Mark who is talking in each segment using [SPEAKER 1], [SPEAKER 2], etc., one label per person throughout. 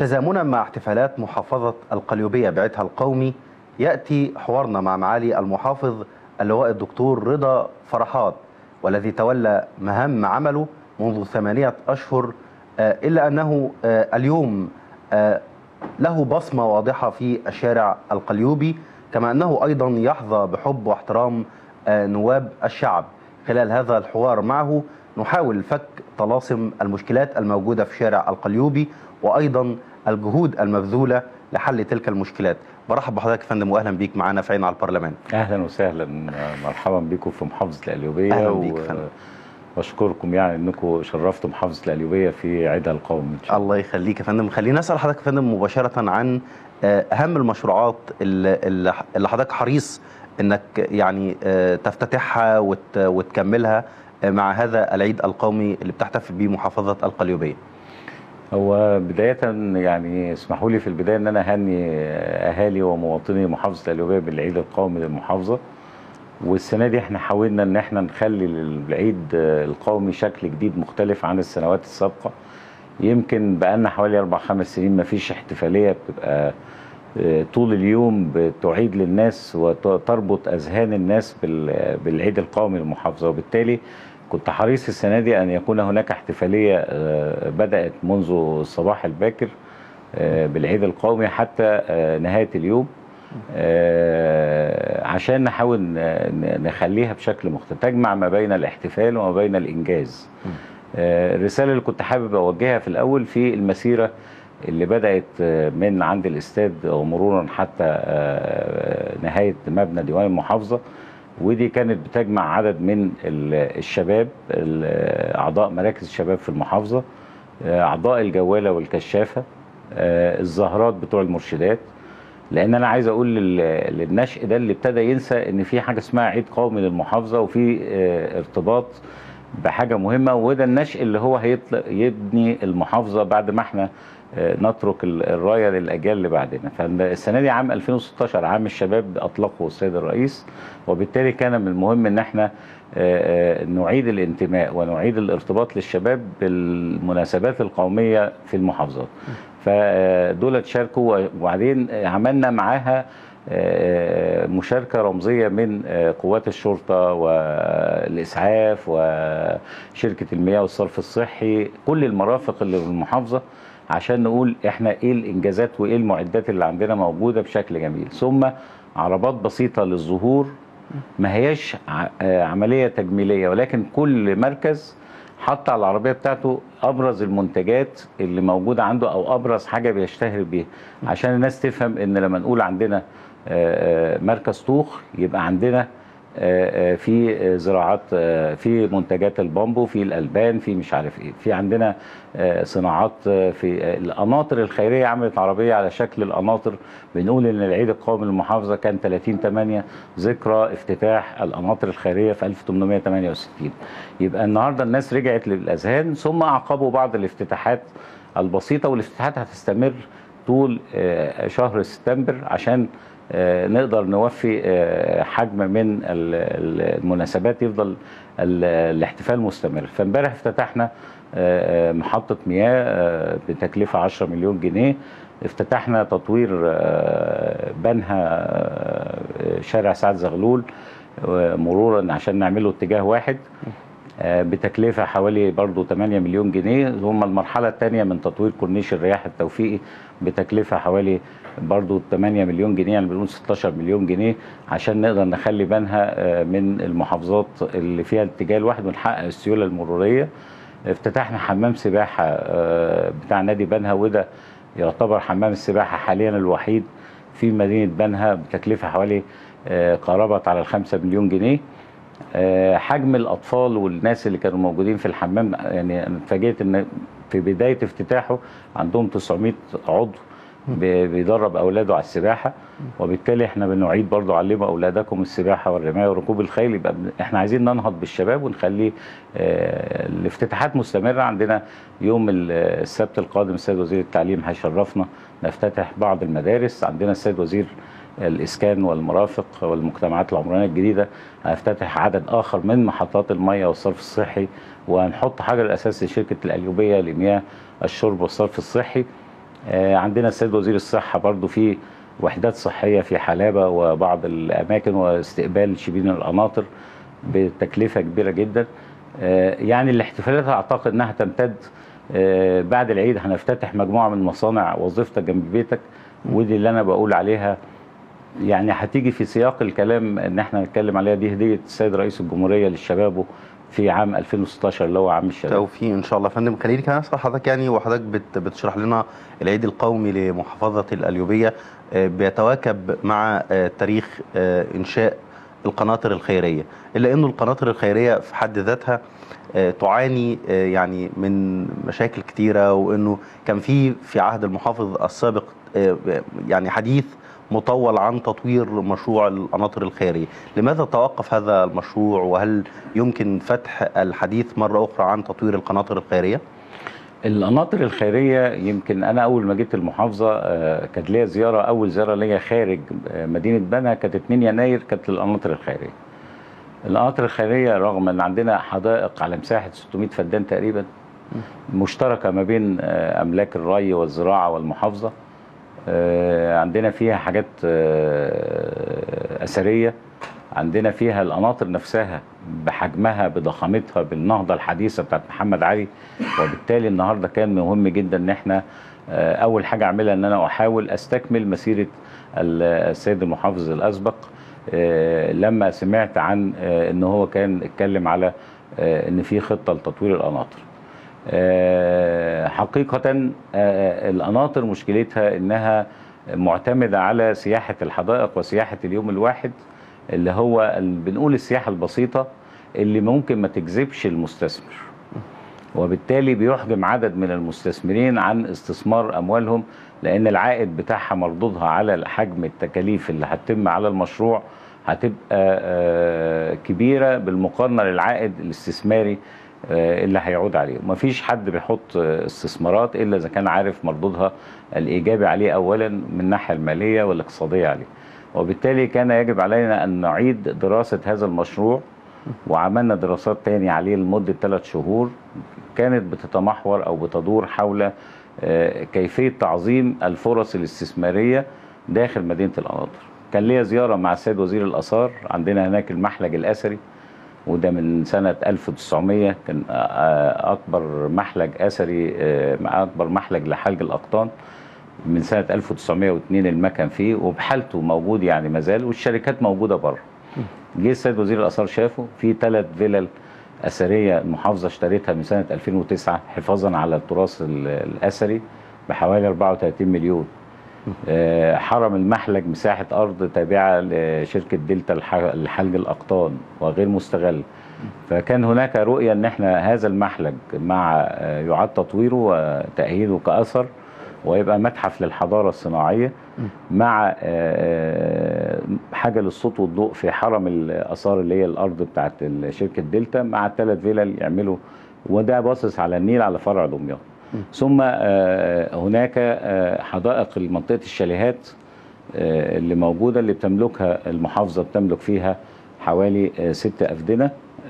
[SPEAKER 1] وتزامنا مع احتفالات محافظة القليوبية بعيدها القومي يأتي حوارنا مع معالي المحافظ اللواء الدكتور رضا فرحات والذي تولى مهام عمله منذ ثمانية أشهر آه، إلا أنه آه، اليوم آه، له بصمة واضحة في الشارع القليوبي كما أنه أيضا يحظى بحب واحترام آه، نواب الشعب خلال هذا الحوار معه نحاول فك طلاسم المشكلات الموجودة في شارع القليوبي وأيضا الجهود المبذولة لحل تلك المشكلات برحب بحضرتك يا فندم واهلا بيك معانا في عين على البرلمان
[SPEAKER 2] اهلا وسهلا مرحبا بكم في محافظه القليوبيه
[SPEAKER 1] أهلا بيك فندم.
[SPEAKER 2] واشكركم يعني انكم شرفتوا محافظه القليوبيه في عيدها القومي ان شاء الله
[SPEAKER 1] الله يخليك يا فندم خلينا اسال حضرتك يا فندم مباشره عن آه، اهم المشروعات اللي اللي- اللي حضرتك حريص انك يعني آه، تفتتحها وت- وتكملها آه، مع هذا العيد القومي اللي بتحتفل به محافظه القليوبيه
[SPEAKER 2] هو بدايه يعني اسمحوا لي في البدايه ان انا اهني اهالي ومواطني محافظه القليوبيه بالعيد القومي للمحافظه والسنه دي احنا حاولنا ان احنا نخلي العيد القومي شكل جديد مختلف عن السنوات السابقه يمكن بقالنا حوالي اربع خمس سنين ما فيش احتفاليه بتبقى آه، طول اليوم بتعيد للناس وتربط اذهان الناس بال- بالعيد القومي للمحافظه وبالتالي كنت حريص السنه دي ان يكون هناك احتفاليه آه، بدات منذ الصباح الباكر آه، بالعيد القومي حتى آه، نهايه اليوم آه، عشان نحاول ن- ن- نخليها بشكل مختلف تجمع ما بين الاحتفال وما بين الانجاز آه، الرساله اللي كنت حابب اوجهها في الاول في المسيره اللي بدات آه، من عند الاستاد ومرورا حتى آه، نهايه مبنى ديوان المحافظه ودي كانت بتجمع عدد من ال- الشباب ال- اعضاء مراكز الشباب في المحافظه آه، اعضاء الجواله والكشافه آه، الزهرات بتوع المرشدات لان انا عايز اقول لل- للنشء ده اللي ابتدى ينسى ان في حاجه اسمها عيد قومي للمحافظه وفي آه، ارتباط بحاجه مهمه وده النشء اللي هو هيطلق يبني المحافظه بعد ما احنا آه، نترك ال- الرايه للاجيال اللي بعدنا فالسنه دي عام 2016 عام الشباب اطلقه السيد الرئيس وبالتالي كان من المهم ان احنا آه، آه، نعيد الانتماء ونعيد الارتباط للشباب بالمناسبات القوميه في المحافظات فدول شاركوا وبعدين عملنا معاها آه، مشاركة رمزية من آه، قوات الشرطة والإسعاف وشركة المياه والصرف الصحي كل المرافق اللي في المحافظة عشان نقول احنا ايه الانجازات وايه المعدات اللي عندنا موجودة بشكل جميل ثم عربات بسيطة للظهور ما هياش ع- آه، عملية تجميلية ولكن كل مركز حط على العربية بتاعته أبرز المنتجات اللي موجودة عنده أو أبرز حاجة بيشتهر بيها عشان الناس تفهم إن لما نقول عندنا آه، آه، مركز طوخ يبقى عندنا آه، آه، في آه، زراعات آه، في منتجات البامبو في الالبان في مش عارف ايه في عندنا آه، صناعات آه، في آه، القناطر الخيريه عملت عربيه على شكل القناطر بنقول ان العيد القومي للمحافظه كان 30 8 ذكرى افتتاح القناطر الخيريه في 1868 يبقى النهارده الناس رجعت للاذهان ثم اعقبوا بعض الافتتاحات البسيطه والافتتاحات هتستمر طول آه، شهر سبتمبر عشان آه، نقدر نوفي آه، حجم من ال- ال- المناسبات يفضل ال- الاحتفال مستمر فامبارح افتتحنا آه، آه، محطة مياه آه، بتكلفة 10 مليون جنيه افتتحنا تطوير آه، بنها آه، شارع سعد زغلول آه، مرورا عشان نعمله اتجاه واحد آه، بتكلفة حوالي برضو 8 مليون جنيه ثم المرحلة الثانية من تطوير كورنيش الرياح التوفيقي بتكلفة حوالي برضو 8 مليون جنيه يعني بنقول 16 مليون جنيه عشان نقدر نخلي بنها آه، من المحافظات اللي فيها الاتجاه الواحد ونحقق السيولة المرورية افتتحنا حمام سباحة آه، بتاع نادي بنها وده يعتبر حمام السباحة حاليا الوحيد في مدينة بنها بتكلفة حوالي آه، قربت على الخمسة مليون جنيه آه، حجم الاطفال والناس اللي كانوا موجودين في الحمام يعني انا اتفاجئت ان في بدايه افتتاحه عندهم 900 عضو بي- بيدرب اولاده على السباحه وبالتالي احنا بنعيد برضو علموا اولادكم السباحه والرمايه وركوب الخيل يبقى بن- احنا عايزين ننهض بالشباب ونخلي آه، الافتتاحات مستمره عندنا يوم ال- السبت القادم السيد وزير التعليم هيشرفنا نفتتح بعض المدارس عندنا السيد وزير الاسكان والمرافق والمجتمعات العمرانيه الجديده هنفتتح عدد اخر من محطات الميه والصرف الصحي وهنحط حجر الاساس لشركه القليوبيه لمياه الشرب والصرف الصحي آه، عندنا السيد وزير الصحه برضو في وحدات صحيه في حلابه وبعض الاماكن واستقبال شبين القناطر بتكلفه كبيره جدا آه، يعني الاحتفالات اعتقد انها تمتد آه، بعد العيد هنفتتح مجموعه من مصانع وظيفتك جنب بيتك ودي اللي انا بقول عليها يعني هتيجي في سياق الكلام ان احنا نتكلم عليها دي هديه السيد رئيس الجمهوريه للشباب في عام 2016 اللي هو عام الشباب
[SPEAKER 1] توفيق ان شاء الله يا فندم خليني كمان اسال حضرتك يعني وحضرتك بت بتشرح لنا العيد القومي لمحافظه القليوبيه آه، بيتواكب مع آه، تاريخ آه، انشاء القناطر الخيريه الا انه القناطر الخيريه في حد ذاتها آه، تعاني آه، يعني من مشاكل كتيره وانه كان في في عهد المحافظ السابق آه، يعني حديث مطول عن تطوير مشروع القناطر الخيريه، لماذا توقف هذا المشروع وهل يمكن فتح الحديث مره اخرى عن تطوير القناطر الخيريه؟
[SPEAKER 2] القناطر الخيريه يمكن انا اول ما جيت المحافظه آه، كانت ليا زياره اول زياره ليا خارج آه، مدينه بنها كانت 2 يناير كانت للقناطر الخيريه. القناطر الخيريه رغم ان عندنا حدائق على مساحه 600 فدان تقريبا مشتركه ما بين آه، املاك الري والزراعه والمحافظه آه، عندنا فيها حاجات آه، اثريه عندنا فيها القناطر نفسها بحجمها بضخامتها بالنهضه الحديثه بتاعت محمد علي وبالتالي النهارده كان مهم جدا ان احنا آه، اول حاجه اعملها ان انا احاول استكمل مسيره ال- السيد المحافظ الاسبق آه، لما سمعت عن آه، ان هو كان اتكلم على آه، ان في خطه لتطوير القناطر آه، حقيقة آه، القناطر مشكلتها انها معتمدة على سياحة الحدائق وسياحة اليوم الواحد اللي هو ال- بنقول السياحة البسيطة اللي ممكن ما تجذبش المستثمر وبالتالي بيحجم عدد من المستثمرين عن استثمار اموالهم لان العائد بتاعها مردودها على حجم التكاليف اللي هتتم على المشروع هتبقى آه، كبيره بالمقارنه للعائد الاستثماري آه، اللي هيعود عليه مفيش حد بيحط آه، استثمارات الا اذا كان عارف مردودها الايجابي عليه اولا من الناحيه الماليه والاقتصاديه عليه وبالتالي كان يجب علينا ان نعيد دراسه هذا المشروع وعملنا دراسات تاني عليه لمده ثلاث شهور كانت بتتمحور او بتدور حول آه، كيفيه تعظيم الفرص الاستثماريه داخل مدينه القناطر. كان ليا زياره مع السيد وزير الاثار عندنا هناك المحلج الاثري وده من سنه 1900 كان آه، آه، اكبر محلج اثري آه، اكبر محلج لحلج الاقطان من سنه 1902 المكن فيه وبحالته موجود يعني مازال والشركات موجوده بره. جه السيد وزير الاثار شافه في ثلاث فيلل اثريه المحافظه اشتريتها من سنه 2009 حفاظا على التراث ال- الاثري بحوالي 34 مليون آه، حرم المحلج مساحه ارض تابعه لشركه دلتا الح- لحلج الاقطان وغير مستغل فكان هناك رؤيه ان احنا هذا المحلج مع آه، يعاد تطويره وتاهيله كاثر ويبقى متحف للحضاره الصناعيه مع آه، حاجه للصوت والضوء في حرم الاثار اللي هي الارض بتاعت شركه دلتا مع الثلاث فيلل يعملوا وده باصص على النيل على فرع دمياط ثم آه، هناك آه، حدائق منطقه الشاليهات آه، اللي موجوده اللي بتملكها المحافظه بتملك فيها حوالي آه، ست افدنه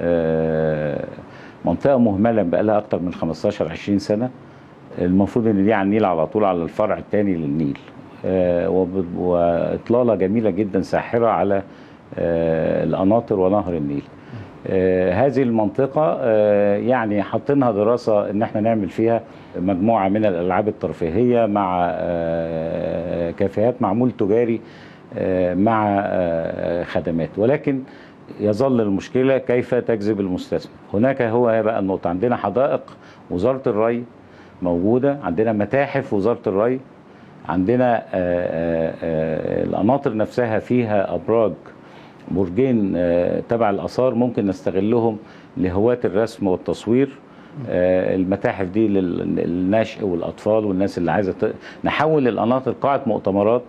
[SPEAKER 2] آه، منطقه مهمله بقالها اكتر من 15 20 سنه المفروض ان دي على النيل على طول على الفرع الثاني للنيل آه، وب- واطلاله جميله جدا ساحره على آه، القناطر ونهر النيل آه، هذه المنطقة آه، يعني حاطينها دراسة ان احنا نعمل فيها مجموعة من الالعاب الترفيهية مع آه، كافيهات معمول تجاري آه، مع آه، خدمات ولكن يظل المشكلة كيف تجذب المستثمر هناك هو بقى النقطة عندنا حدائق وزارة الري موجودة عندنا متاحف وزارة الري عندنا آه، آه، آه، القناطر نفسها فيها أبراج برجين آه، تبع الآثار ممكن نستغلهم لهواة الرسم والتصوير آه، المتاحف دي لل- للنشء والأطفال والناس اللي عايزة ت- نحول القناطر قاعة مؤتمرات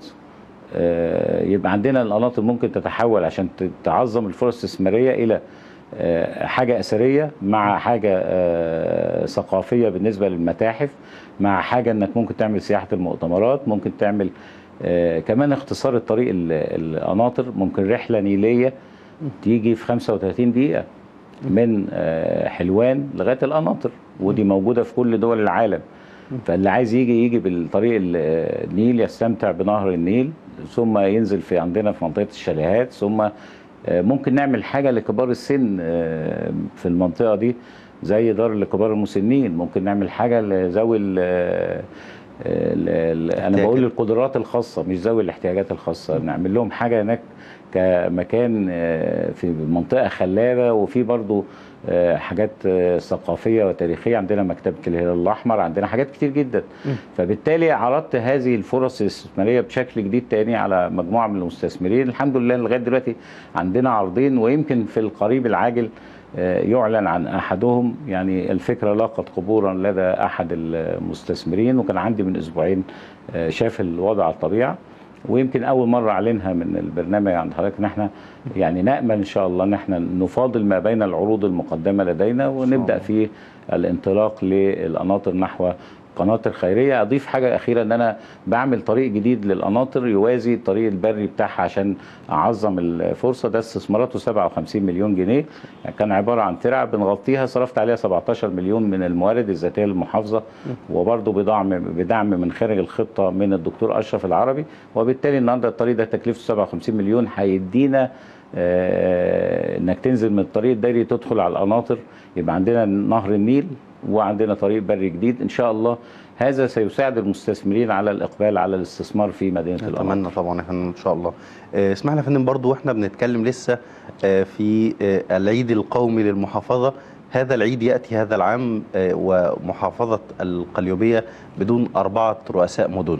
[SPEAKER 2] آه، يبقى عندنا القناطر ممكن تتحول عشان ت- تعظم الفرص الاستثمارية إلى آه، حاجة أثرية مع حاجة آه، ثقافية بالنسبة للمتاحف مع حاجة إنك ممكن تعمل سياحة المؤتمرات ممكن تعمل آه، كمان اختصار الطريق ال- القناطر ممكن رحلة نيلية تيجي في 35 دقيقة من آه، حلوان لغاية القناطر ودي موجودة في كل دول العالم فاللي عايز يجي يجي بالطريق ال- النيل يستمتع بنهر النيل ثم ينزل في عندنا في منطقه الشاليهات ثم آه، ممكن نعمل حاجه لكبار السن آه، في المنطقه دي زي دار لكبار المسنين ممكن نعمل حاجه لذوي ال- آه، ال- ال- انا
[SPEAKER 1] احتياجات.
[SPEAKER 2] بقول القدرات الخاصه مش ذوي الاحتياجات الخاصه نعمل لهم حاجه هناك كمكان آه، في منطقه خلابه وفي برضو آه، حاجات آه، ثقافيه وتاريخيه عندنا مكتبه الهلال الاحمر عندنا حاجات كتير جدا فبالتالي عرضت هذه الفرص الاستثماريه بشكل جديد تاني على مجموعه من المستثمرين الحمد لله لغايه دلوقتي عندنا عرضين ويمكن في القريب العاجل آه، يعلن عن احدهم يعني الفكره لاقت قبولا لدى احد المستثمرين وكان عندي من اسبوعين آه، شاف الوضع على الطبيعه ويمكن اول مره اعلنها من البرنامج عند حضرتك ان احنا يعني نامل ان شاء الله ان احنا نفاضل ما بين العروض المقدمه لدينا ونبدا في الانطلاق للقناطر نحو قناطر خيريه اضيف حاجه اخيره ان انا بعمل طريق جديد للقناطر يوازي الطريق البري بتاعها عشان اعظم الفرصه ده استثماراته 57 مليون جنيه يعني كان عباره عن ترع بنغطيها صرفت عليها 17 مليون من الموارد الذاتيه للمحافظه وبرضه بدعم بدعم من خارج الخطه من الدكتور اشرف العربي وبالتالي النهارده الطريق ده تكلفته 57 مليون هيدينا آه، انك تنزل من الطريق الدائري تدخل على القناطر يبقى عندنا نهر النيل وعندنا طريق بري جديد ان شاء الله هذا سيساعد المستثمرين على الاقبال على الاستثمار في مدينه القناطر
[SPEAKER 1] اتمنى طبعا احنا ان شاء الله آه، اسمح لي يا فندم برضو واحنا بنتكلم لسه آه، في آه، العيد القومي للمحافظه هذا العيد ياتي هذا العام آه، ومحافظه القليوبيه بدون اربعه رؤساء مدن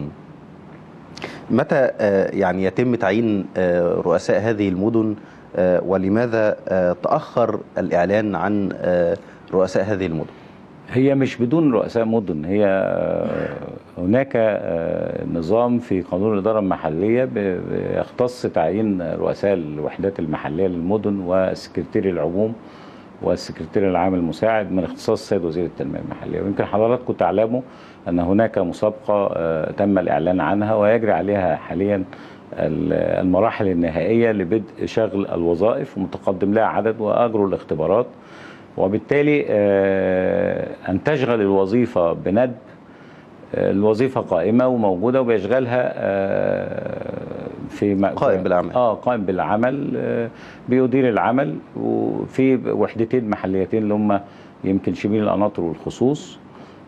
[SPEAKER 1] متى آه، يعني يتم تعيين آه، رؤساء هذه المدن آه، ولماذا آه، تاخر الاعلان عن آه، رؤساء هذه المدن
[SPEAKER 2] هي مش بدون رؤساء مدن هي آه، هناك آه، نظام في قانون الإدارة المحلية ب- بيختص تعيين رؤساء الوحدات المحلية للمدن والسكرتير العموم والسكرتير العام المساعد من اختصاص السيد وزير التنمية المحلية ويمكن حضراتكم تعلموا أن هناك مسابقة آه، تم الإعلان عنها ويجري عليها حاليا ال- المراحل النهائية لبدء شغل الوظائف ومتقدم لها عدد وأجروا الاختبارات وبالتالي آه، أن تشغل الوظيفة بندب آه، الوظيفة قائمة وموجودة وبيشغلها آه، في م-
[SPEAKER 1] قائم بالعمل.
[SPEAKER 2] اه قائم بالعمل آه، بيدير العمل وفي وحدتين محليتين اللي هم يمكن شبين القناطر والخصوص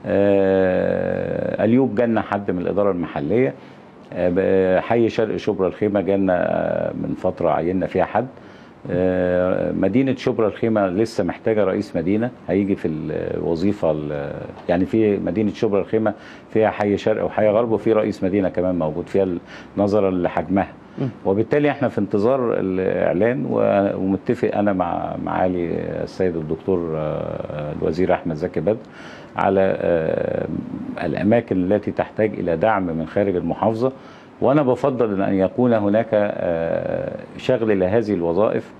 [SPEAKER 2] آه، اليوب جالنا حد من الإدارة المحلية آه، ب- حي شرق شبرا الخيمة جالنا آه، من فترة عيننا فيها حد آه، مدينة شبرا الخيمة لسه محتاجة رئيس مدينة هيجي في الوظيفة ال- يعني في مدينة شبرا الخيمة فيها حي شرق وحي غرب وفي رئيس مدينة كمان موجود فيها ال- نظرا لحجمها وبالتالي احنا في انتظار الاعلان و- ومتفق انا مع معالي السيد الدكتور آه، الوزير احمد زكي بدر على آه، الاماكن التي تحتاج الى دعم من خارج المحافظه وانا بفضل ان يكون هناك آه، شغل لهذه الوظائف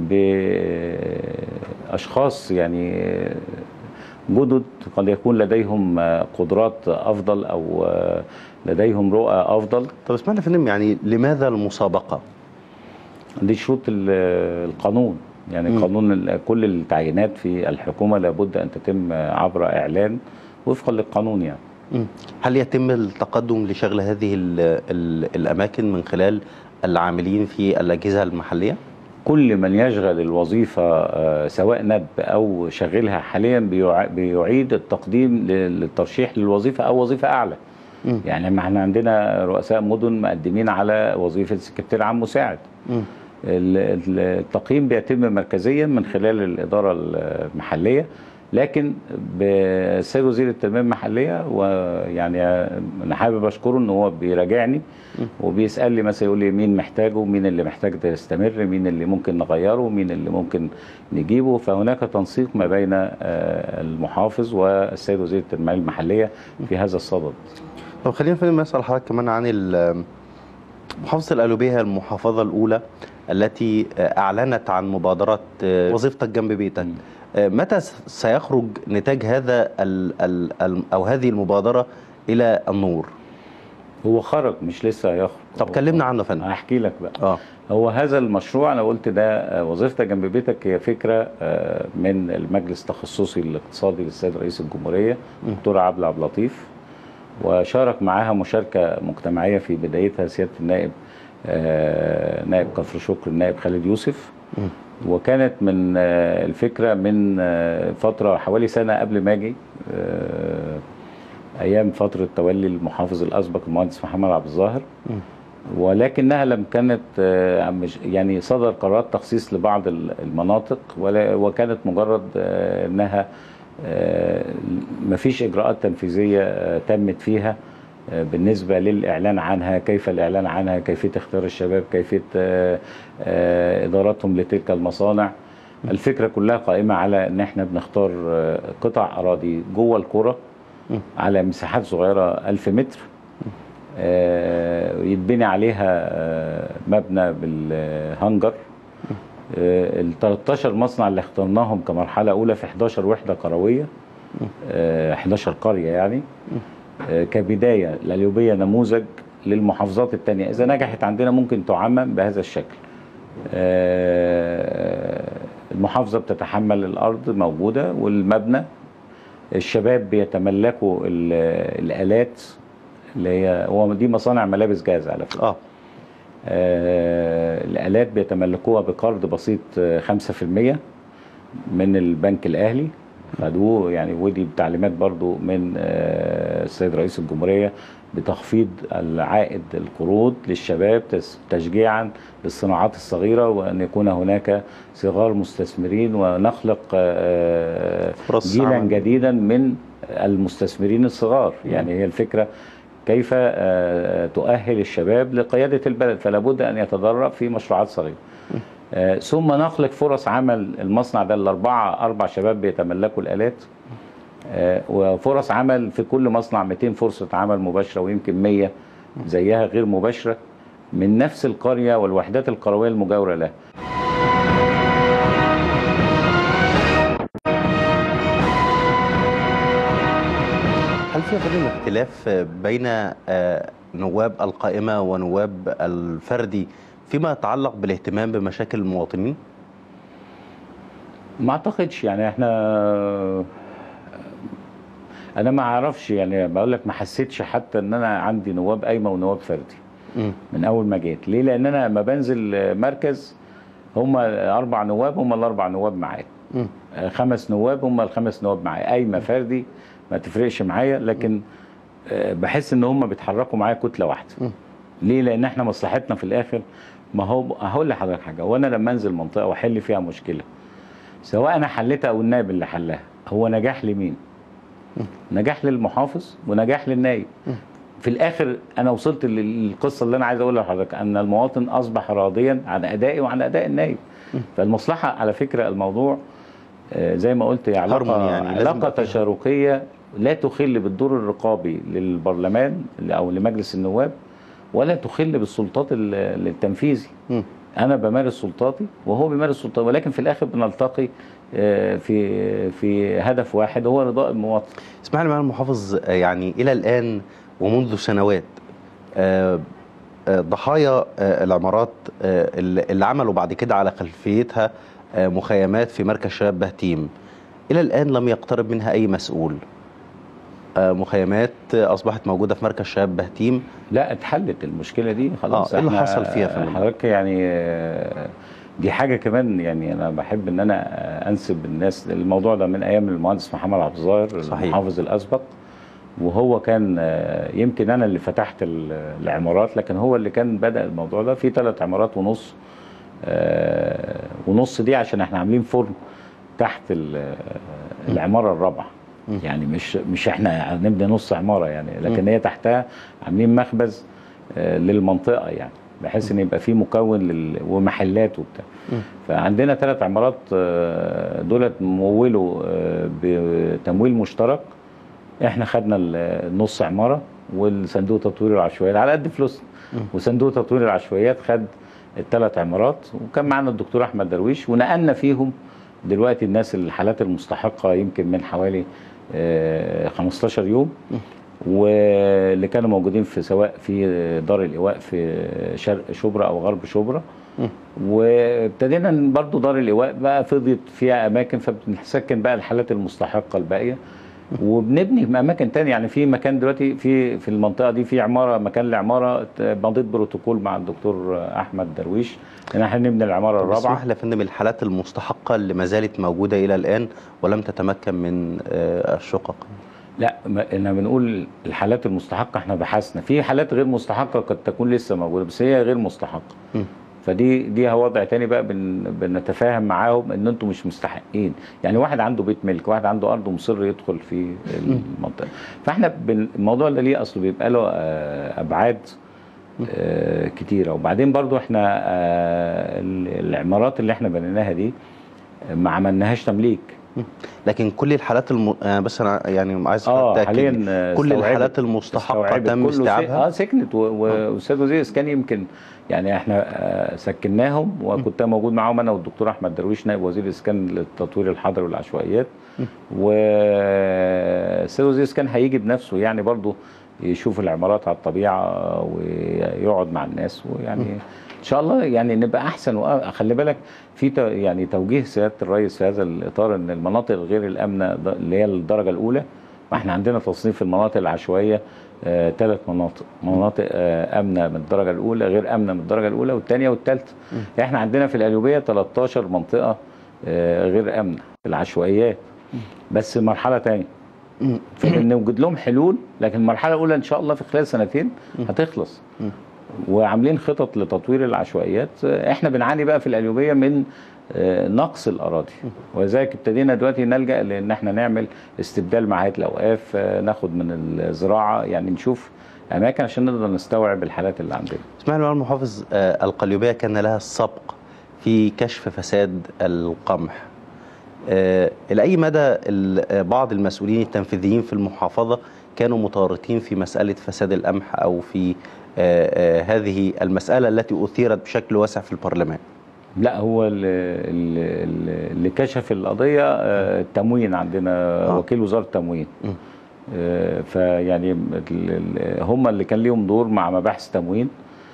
[SPEAKER 2] باشخاص يعني جدد قد يكون لديهم آه، قدرات افضل او آه، لديهم رؤى افضل
[SPEAKER 1] طب اسمح لي يا فندم يعني لماذا المسابقه
[SPEAKER 2] دي شروط ال- القانون يعني
[SPEAKER 1] مم.
[SPEAKER 2] قانون ال- كل التعيينات في الحكومه لابد ان تتم عبر اعلان وفقا للقانون يعني
[SPEAKER 1] مم. هل يتم التقدم لشغل هذه ال ال الأماكن من خلال العاملين في الأجهزة المحلية؟
[SPEAKER 2] كل من يشغل الوظيفه آه، سواء ندب او شغلها حاليا بيع- بيعيد التقديم ل- للترشيح للوظيفه او وظيفه اعلى
[SPEAKER 1] مم.
[SPEAKER 2] يعني ما احنا عندنا رؤساء مدن مقدمين على وظيفه سكرتير عام مساعد
[SPEAKER 1] مم.
[SPEAKER 2] ال- ال- التقييم بيتم مركزيا من خلال الإدارة المحلية لكن بالسيد وزير التنمية المحلية ويعني أنا حابب أشكره إن هو بيراجعني وبيسأل لي مثلا يقول لي مين محتاجه مين اللي محتاج تستمر مين اللي ممكن نغيره مين اللي ممكن نجيبه فهناك تنسيق ما بين آه، المحافظ والسيد وزير التنمية المحلية في هذا الصدد
[SPEAKER 1] طب خلينا فندم نسأل حضرتك كمان عن ال- محافظة القليوبية هي المحافظة الأولى التي أعلنت عن مبادرة وظيفتك جنب بيتك
[SPEAKER 2] مم.
[SPEAKER 1] متى سيخرج نتاج هذا ال ال ال أو هذه المبادرة إلى النور؟
[SPEAKER 2] هو خرج مش لسه هيخرج
[SPEAKER 1] طب
[SPEAKER 2] هو-
[SPEAKER 1] كلمنا عنه يا فندم
[SPEAKER 2] هحكي لك بقى
[SPEAKER 1] اه
[SPEAKER 2] هو هذا المشروع انا قلت ده آه، وظيفتك جنب بيتك هي فكره آه، من المجلس التخصصي الاقتصادي للسيد رئيس الجمهوريه دكتور عبد عبد اللطيف وشارك معاها مشاركة مجتمعية في بدايتها سيادة النائب آه، نائب كفر شكر النائب خالد يوسف وكانت من آه، الفكرة من آه، فترة حوالي سنة قبل ما أجي آه، أيام فترة تولي المحافظ الأسبق المهندس محمد عبد الظاهر ولكنها لم كانت آه، مش- يعني صدر قرارات تخصيص لبعض ال- المناطق ولا- وكانت مجرد آه، انها آه، مفيش اجراءات تنفيذيه آه، تمت فيها آه، بالنسبه للاعلان عنها كيف الاعلان عنها كيفيه اختيار الشباب كيفيه آه، آه، ادارتهم لتلك المصانع الفكره كلها قائمه على ان احنا بنختار آه، قطع اراضي جوه القرى على مساحات صغيره 1000 متر آه، يتبني عليها آه، مبنى بالهنجر ال 13 مصنع اللي اخترناهم كمرحله اولى في 11 وحده قرويه آه، 11 قريه يعني آه، كبدايه القليوبيه نموذج للمحافظات الثانيه اذا نجحت عندنا ممكن تعمم بهذا الشكل آه، المحافظه بتتحمل الارض موجوده والمبنى الشباب بيتملكوا ال- الالات اللي هي هو دي مصانع ملابس جاهزه على فكره
[SPEAKER 1] اه
[SPEAKER 2] آه، الآلات بيتملكوها بقرض بسيط آه، 5% من البنك الأهلي خدوه يعني ودي بتعليمات برضو من آه، السيد رئيس الجمهورية بتخفيض العائد القروض للشباب تس- تشجيعا للصناعات الصغيرة وأن يكون هناك صغار مستثمرين ونخلق آه،
[SPEAKER 1] فرص
[SPEAKER 2] جيلا
[SPEAKER 1] عمل.
[SPEAKER 2] جديدا من المستثمرين الصغار يعني هي الفكرة كيف آه، تؤهل الشباب لقيادة البلد فلا بد أن يتدرب في مشروعات صغيرة آه، ثم نخلق فرص عمل المصنع ده الأربعة أربع شباب بيتملكوا الآلات آه، وفرص عمل في كل مصنع 200 فرصة عمل مباشرة ويمكن 100 زيها غير مباشرة من نفس القرية والوحدات القروية المجاورة لها
[SPEAKER 1] هل في فضل اختلاف بين آه، نواب القائمة ونواب الفردي فيما يتعلق بالاهتمام بمشاكل المواطنين؟
[SPEAKER 2] ما اعتقدش يعني احنا انا ما اعرفش يعني بقول لك ما حسيتش حتى ان انا عندي نواب قايمه ونواب فردي
[SPEAKER 1] مم.
[SPEAKER 2] من اول ما جيت ليه لان انا لما بنزل مركز هم اربع نواب هم الاربع نواب معايا
[SPEAKER 1] مم.
[SPEAKER 2] خمس نواب هم الخمس نواب معايا قايمه فردي ما تفرقش معايا لكن آه، بحس ان هم بيتحركوا معايا كتله واحده
[SPEAKER 1] مم.
[SPEAKER 2] ليه لان احنا مصلحتنا في الاخر ما هو هقول لحضرتك حاجه وانا لما انزل منطقه واحل فيها مشكله سواء انا حلتها او النائب اللي حلها هو نجاح لمين نجاح للمحافظ ونجاح للنائب في الاخر انا وصلت للقصه اللي انا عايز اقولها لحضرتك ان المواطن اصبح راضيا عن ادائي وعن اداء النائب فالمصلحه على فكره الموضوع آه، زي ما قلت هي علاقه
[SPEAKER 1] هارموني يعني، لازم
[SPEAKER 2] علاقه
[SPEAKER 1] يبقى فيها.
[SPEAKER 2] تشاركيه لا تخل بالدور الرقابي للبرلمان او لمجلس النواب ولا تخل بالسلطات ال- التنفيذي
[SPEAKER 1] مم.
[SPEAKER 2] انا بمارس سلطاتي وهو بيمارس سلطاته ولكن في الاخر بنلتقي آه، في في هدف واحد هو رضاء المواطن
[SPEAKER 1] اسمح لي معالي المحافظ آه، يعني إلى الآن ومنذ سنوات آه، آه، ضحايا آه، العمارات آه، اللي اللي عملوا بعد كده على خلفيتها آه، مخيمات في مركز شباب بهتيم إلى الآن لم يقترب منها أي مسؤول آه، مخيمات آه، أصبحت موجودة في مركز شباب بهتيم
[SPEAKER 2] لا اتحلت المشكله دي خلاص
[SPEAKER 1] آه، إيه اللي
[SPEAKER 2] إحنا-
[SPEAKER 1] حصل فيها يا فندم؟
[SPEAKER 2] حضرتك يعني آه، دي حاجه كمان يعني انا بحب ان انا آه، انسب الناس الموضوع ده من ايام المهندس محمد عبد الظاهر
[SPEAKER 1] صحيح.
[SPEAKER 2] المحافظ الاسبق وهو كان آه، يمكن انا اللي فتحت ال- العمارات لكن هو اللي كان بدا الموضوع ده في ثلاث عمارات ونص آه، ونص دي عشان احنا عاملين فرن تحت ال- العماره الرابعه يعني مش مش احنا هنبني نص عماره يعني لكن هي تحتها عاملين مخبز آه، للمنطقه يعني بحيث ان يبقى في مكون لل... ومحلات وبتاع فعندنا ثلاث عمارات آه، دولت مولوا آه، بتمويل مشترك احنا خدنا ال- نص عماره والصندوق تطوير العشوائيات على قد فلوسنا وصندوق تطوير العشوائيات خد الثلاث عمارات وكان معانا الدكتور احمد درويش ونقلنا فيهم دلوقتي الناس الحالات المستحقه يمكن من حوالي آه، 15 يوم واللي كانوا موجودين في سواء في دار الايواء في شرق شبرا او غرب شبرا وابتدينا برضو دار الايواء بقى فضيت فيها اماكن فبنسكن بقى الحالات المستحقه الباقيه وبنبني في اماكن تانية يعني في مكان دلوقتي في في المنطقه دي في عماره مكان لعماره مضيت بروتوكول مع الدكتور احمد درويش ان احنا نبني العماره الرابعه
[SPEAKER 1] اسمح لي يا فندم الحالات المستحقه اللي ما زالت موجوده الى الان ولم تتمكن من آه، الشقق
[SPEAKER 2] لا ما احنا بنقول الحالات المستحقه احنا بحثنا في حالات غير مستحقه قد تكون لسه موجوده بس هي غير مستحقه
[SPEAKER 1] م.
[SPEAKER 2] فدي دي وضع تاني بقى بن بنتفاهم معاهم ان انتم مش مستحقين يعني واحد عنده بيت ملك واحد عنده ارض ومصر يدخل في المنطقه فاحنا بن الموضوع ده ليه اصله بيبقى له آه، ابعاد آه، كتيره وبعدين برضو احنا آه، ال- العمارات اللي احنا بنيناها دي ما عملناهاش تمليك
[SPEAKER 1] لكن كل الحالات الم... آه، بس انا يعني عايز
[SPEAKER 2] اه
[SPEAKER 1] أتأكد.
[SPEAKER 2] حاليا آه،
[SPEAKER 1] كل
[SPEAKER 2] استوعبت-
[SPEAKER 1] الحالات المستحقه
[SPEAKER 2] استوعبت.
[SPEAKER 1] تم
[SPEAKER 2] كله سك-
[SPEAKER 1] استيعابها
[SPEAKER 2] اه سكنت و- واستاذ وزير الاسكان يمكن يعني احنا آه، سكناهم وكنت موجود معاهم انا والدكتور احمد درويش نائب وزير الاسكان للتطوير الحضري والعشوائيات واستاذ وزير الاسكان هيجي بنفسه يعني برضه يشوف العمارات على الطبيعه ويقعد مع الناس ويعني ان شاء الله يعني نبقى احسن وخلي بالك في تو- يعني توجيه سياده الرئيس في هذا الاطار ان المناطق الغير الامنه ض- اللي هي الدرجه الاولى ما احنا عندنا تصنيف المناطق العشوائيه ثلاث مناطق مناطق آه، امنه من الدرجه الاولى غير امنه من الدرجه الاولى والثانيه والثالثه احنا عندنا في القليوبيه 13 منطقه آه، غير امنه في العشوائيات بس مرحله ثانيه فبنوجد لهم حلول لكن المرحله الاولى ان شاء الله في خلال سنتين هتخلص وعاملين خطط لتطوير العشوائيات احنا بنعاني بقى في القليوبيه من آه، نقص الاراضي ولذلك ابتدينا دلوقتي نلجا لان احنا نعمل استبدال مع هيئه الاوقاف آه، ناخد من الزراعه يعني نشوف اماكن عشان نقدر نستوعب الحالات اللي عندنا
[SPEAKER 1] اسماعيل معالي المحافظ آه، القليوبيه كان لها السبق في كشف فساد القمح آه، الى اي مدى ال- آه، بعض المسؤولين التنفيذيين في المحافظه كانوا متورطين في مساله فساد القمح او في آه، آه، هذه المساله التي اثيرت بشكل واسع في البرلمان
[SPEAKER 2] لا هو ال- ال- ال- اللي كشف القضيه آه، التموين عندنا
[SPEAKER 1] آه.
[SPEAKER 2] وكيل وزاره التموين
[SPEAKER 1] م.
[SPEAKER 2] آه، فيعني ال- ال- هم اللي كان ليهم دور مع مباحث تموين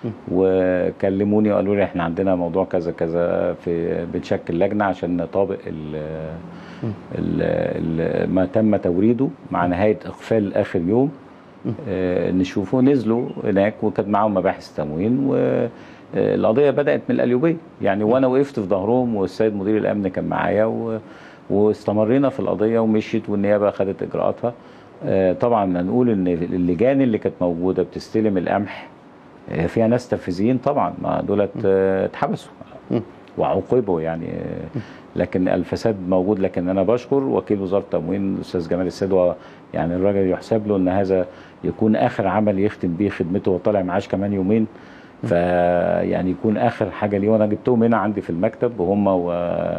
[SPEAKER 2] وكلموني وقالوا لي احنا عندنا موضوع كذا كذا في بنشكل لجنه عشان نطابق ال ال ال ما تم توريده مع نهايه اقفال اخر يوم آه، نشوفه نزلوا هناك وكانت معاهم مباحث تموين والقضيه بدات من القليوبيه يعني وانا وقفت في ظهرهم والسيد مدير الامن كان معايا و- واستمرينا في القضيه ومشيت والنيابه خدت اجراءاتها آه، طبعا هنقول ان اللجان اللي كانت موجوده بتستلم القمح آه، فيها ناس تنفيذيين طبعا ما دولت آه، اتحبسوا
[SPEAKER 1] م.
[SPEAKER 2] وعوقبوا يعني آه، لكن الفساد موجود لكن انا بشكر وكيل وزاره التموين الاستاذ جمال السيد هو يعني الراجل يحسب له ان هذا يكون اخر عمل يختم بيه خدمته وطالع معاش كمان يومين فيعني يكون اخر حاجه ليه وانا جبتهم هنا عندي في المكتب وهم و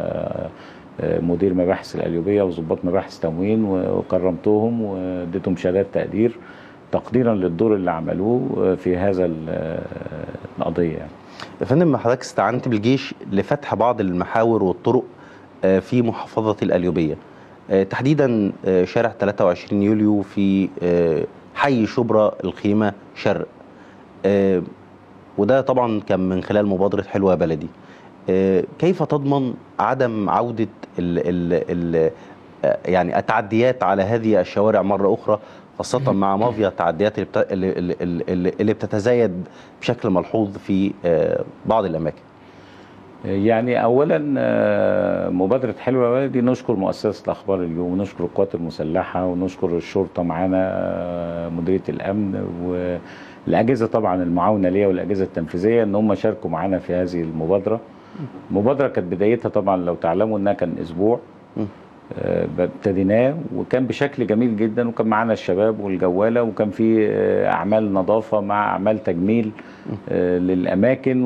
[SPEAKER 2] آه، مدير مباحث القليوبيه وظباط مباحث تموين وكرمتهم واديتهم شهادات تقدير تقديرا للدور اللي عملوه في هذا ال- القضيه يعني.
[SPEAKER 1] يا فندم حضرتك استعنت بالجيش لفتح بعض المحاور والطرق آه، في محافظة القليوبية آه، تحديدا آه، شارع 23 يوليو في آه، حي شبرا الخيمة شرق آه، وده طبعا كان من خلال مبادرة حلوة بلدي آه، كيف تضمن عدم عودة ال ال ال آه، يعني التعديات على هذه الشوارع مرة أخرى خاصة مع مافيا التعديات اللي, بت... اللي, اللي, اللي, اللي بتتزايد بشكل ملحوظ في آه، بعض الأماكن
[SPEAKER 2] يعني اولا آه، مبادره حلوه بلدي نشكر مؤسسه الاخبار اليوم ونشكر القوات المسلحه ونشكر الشرطه معانا آه، مديريه الامن والاجهزه طبعا المعاونه ليا والاجهزه التنفيذيه ان هم شاركوا معانا في هذه المبادره المبادره كانت بدايتها طبعا لو تعلموا انها كان اسبوع
[SPEAKER 1] م.
[SPEAKER 2] آه، ابتديناه وكان بشكل جميل جدا وكان معانا الشباب والجواله وكان في آه، اعمال نظافه مع اعمال تجميل آه، للاماكن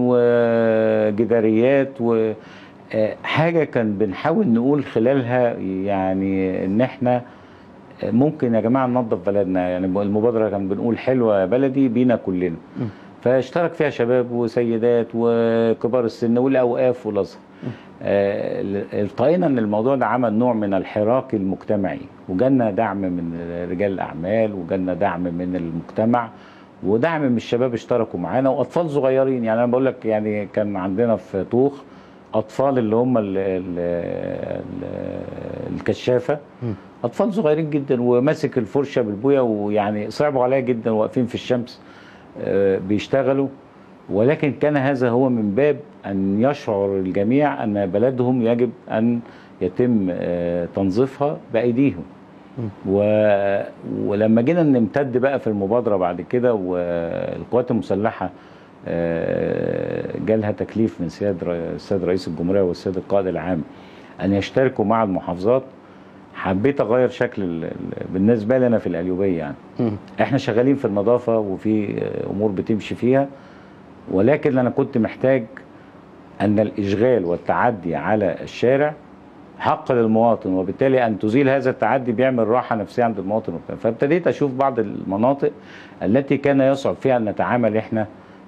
[SPEAKER 2] وجداريات و آه، حاجه كان بنحاول نقول خلالها يعني ان احنا ممكن يا جماعه ننظف بلدنا يعني المبادره كان بنقول حلوه يا بلدي بينا كلنا فاشترك فيها شباب وسيدات وكبار السن والاوقاف والازهر آه، التقينا ان الموضوع ده عمل نوع من الحراك المجتمعي وجالنا دعم من رجال الاعمال وجالنا دعم من المجتمع ودعم من الشباب اشتركوا معانا واطفال صغيرين يعني انا بقول لك يعني كان عندنا في طوخ اطفال اللي هم ال- ال- ال- الكشافه اطفال صغيرين جدا وماسك الفرشه بالبويه ويعني صعبوا عليا جدا واقفين في الشمس آه، بيشتغلوا ولكن كان هذا هو من باب ان يشعر الجميع ان بلدهم يجب ان يتم آه، تنظيفها بايديهم و... ولما جينا نمتد بقى في المبادره بعد كده والقوات المسلحه آه، جالها تكليف من سياد ر- السيد رئيس الجمهوريه والسيد القائد العام ان يشتركوا مع المحافظات حبيت اغير شكل ال... ال- بالنسبه لي انا في القليوبيه يعني
[SPEAKER 1] مم.
[SPEAKER 2] احنا شغالين في النظافه وفي امور بتمشي فيها ولكن انا كنت محتاج ان الاشغال والتعدي على الشارع حق للمواطن وبالتالي ان تزيل هذا التعدي بيعمل راحه نفسيه عند المواطن وبتاع. فابتديت اشوف بعض المناطق التي كان يصعب فيها ان نتعامل احنا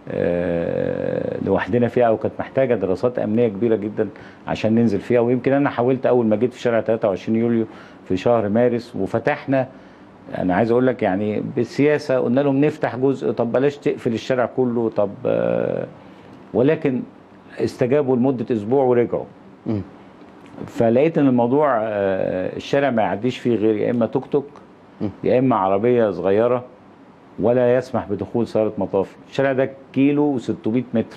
[SPEAKER 2] آه، لوحدنا فيها او كانت محتاجه دراسات امنيه كبيره جدا عشان ننزل فيها ويمكن انا حاولت اول ما جيت في شارع 23 يوليو في شهر مارس وفتحنا انا عايز اقول لك يعني بالسياسه قلنا لهم نفتح جزء طب بلاش تقفل الشارع كله طب آه، ولكن استجابوا لمده اسبوع ورجعوا
[SPEAKER 1] مم.
[SPEAKER 2] فلقيت ان الموضوع آه، الشارع ما يعديش فيه غير يا اما توك توك
[SPEAKER 1] م.
[SPEAKER 2] يا اما عربيه صغيره ولا يسمح بدخول سياره مطاف الشارع ده كيلو و600 متر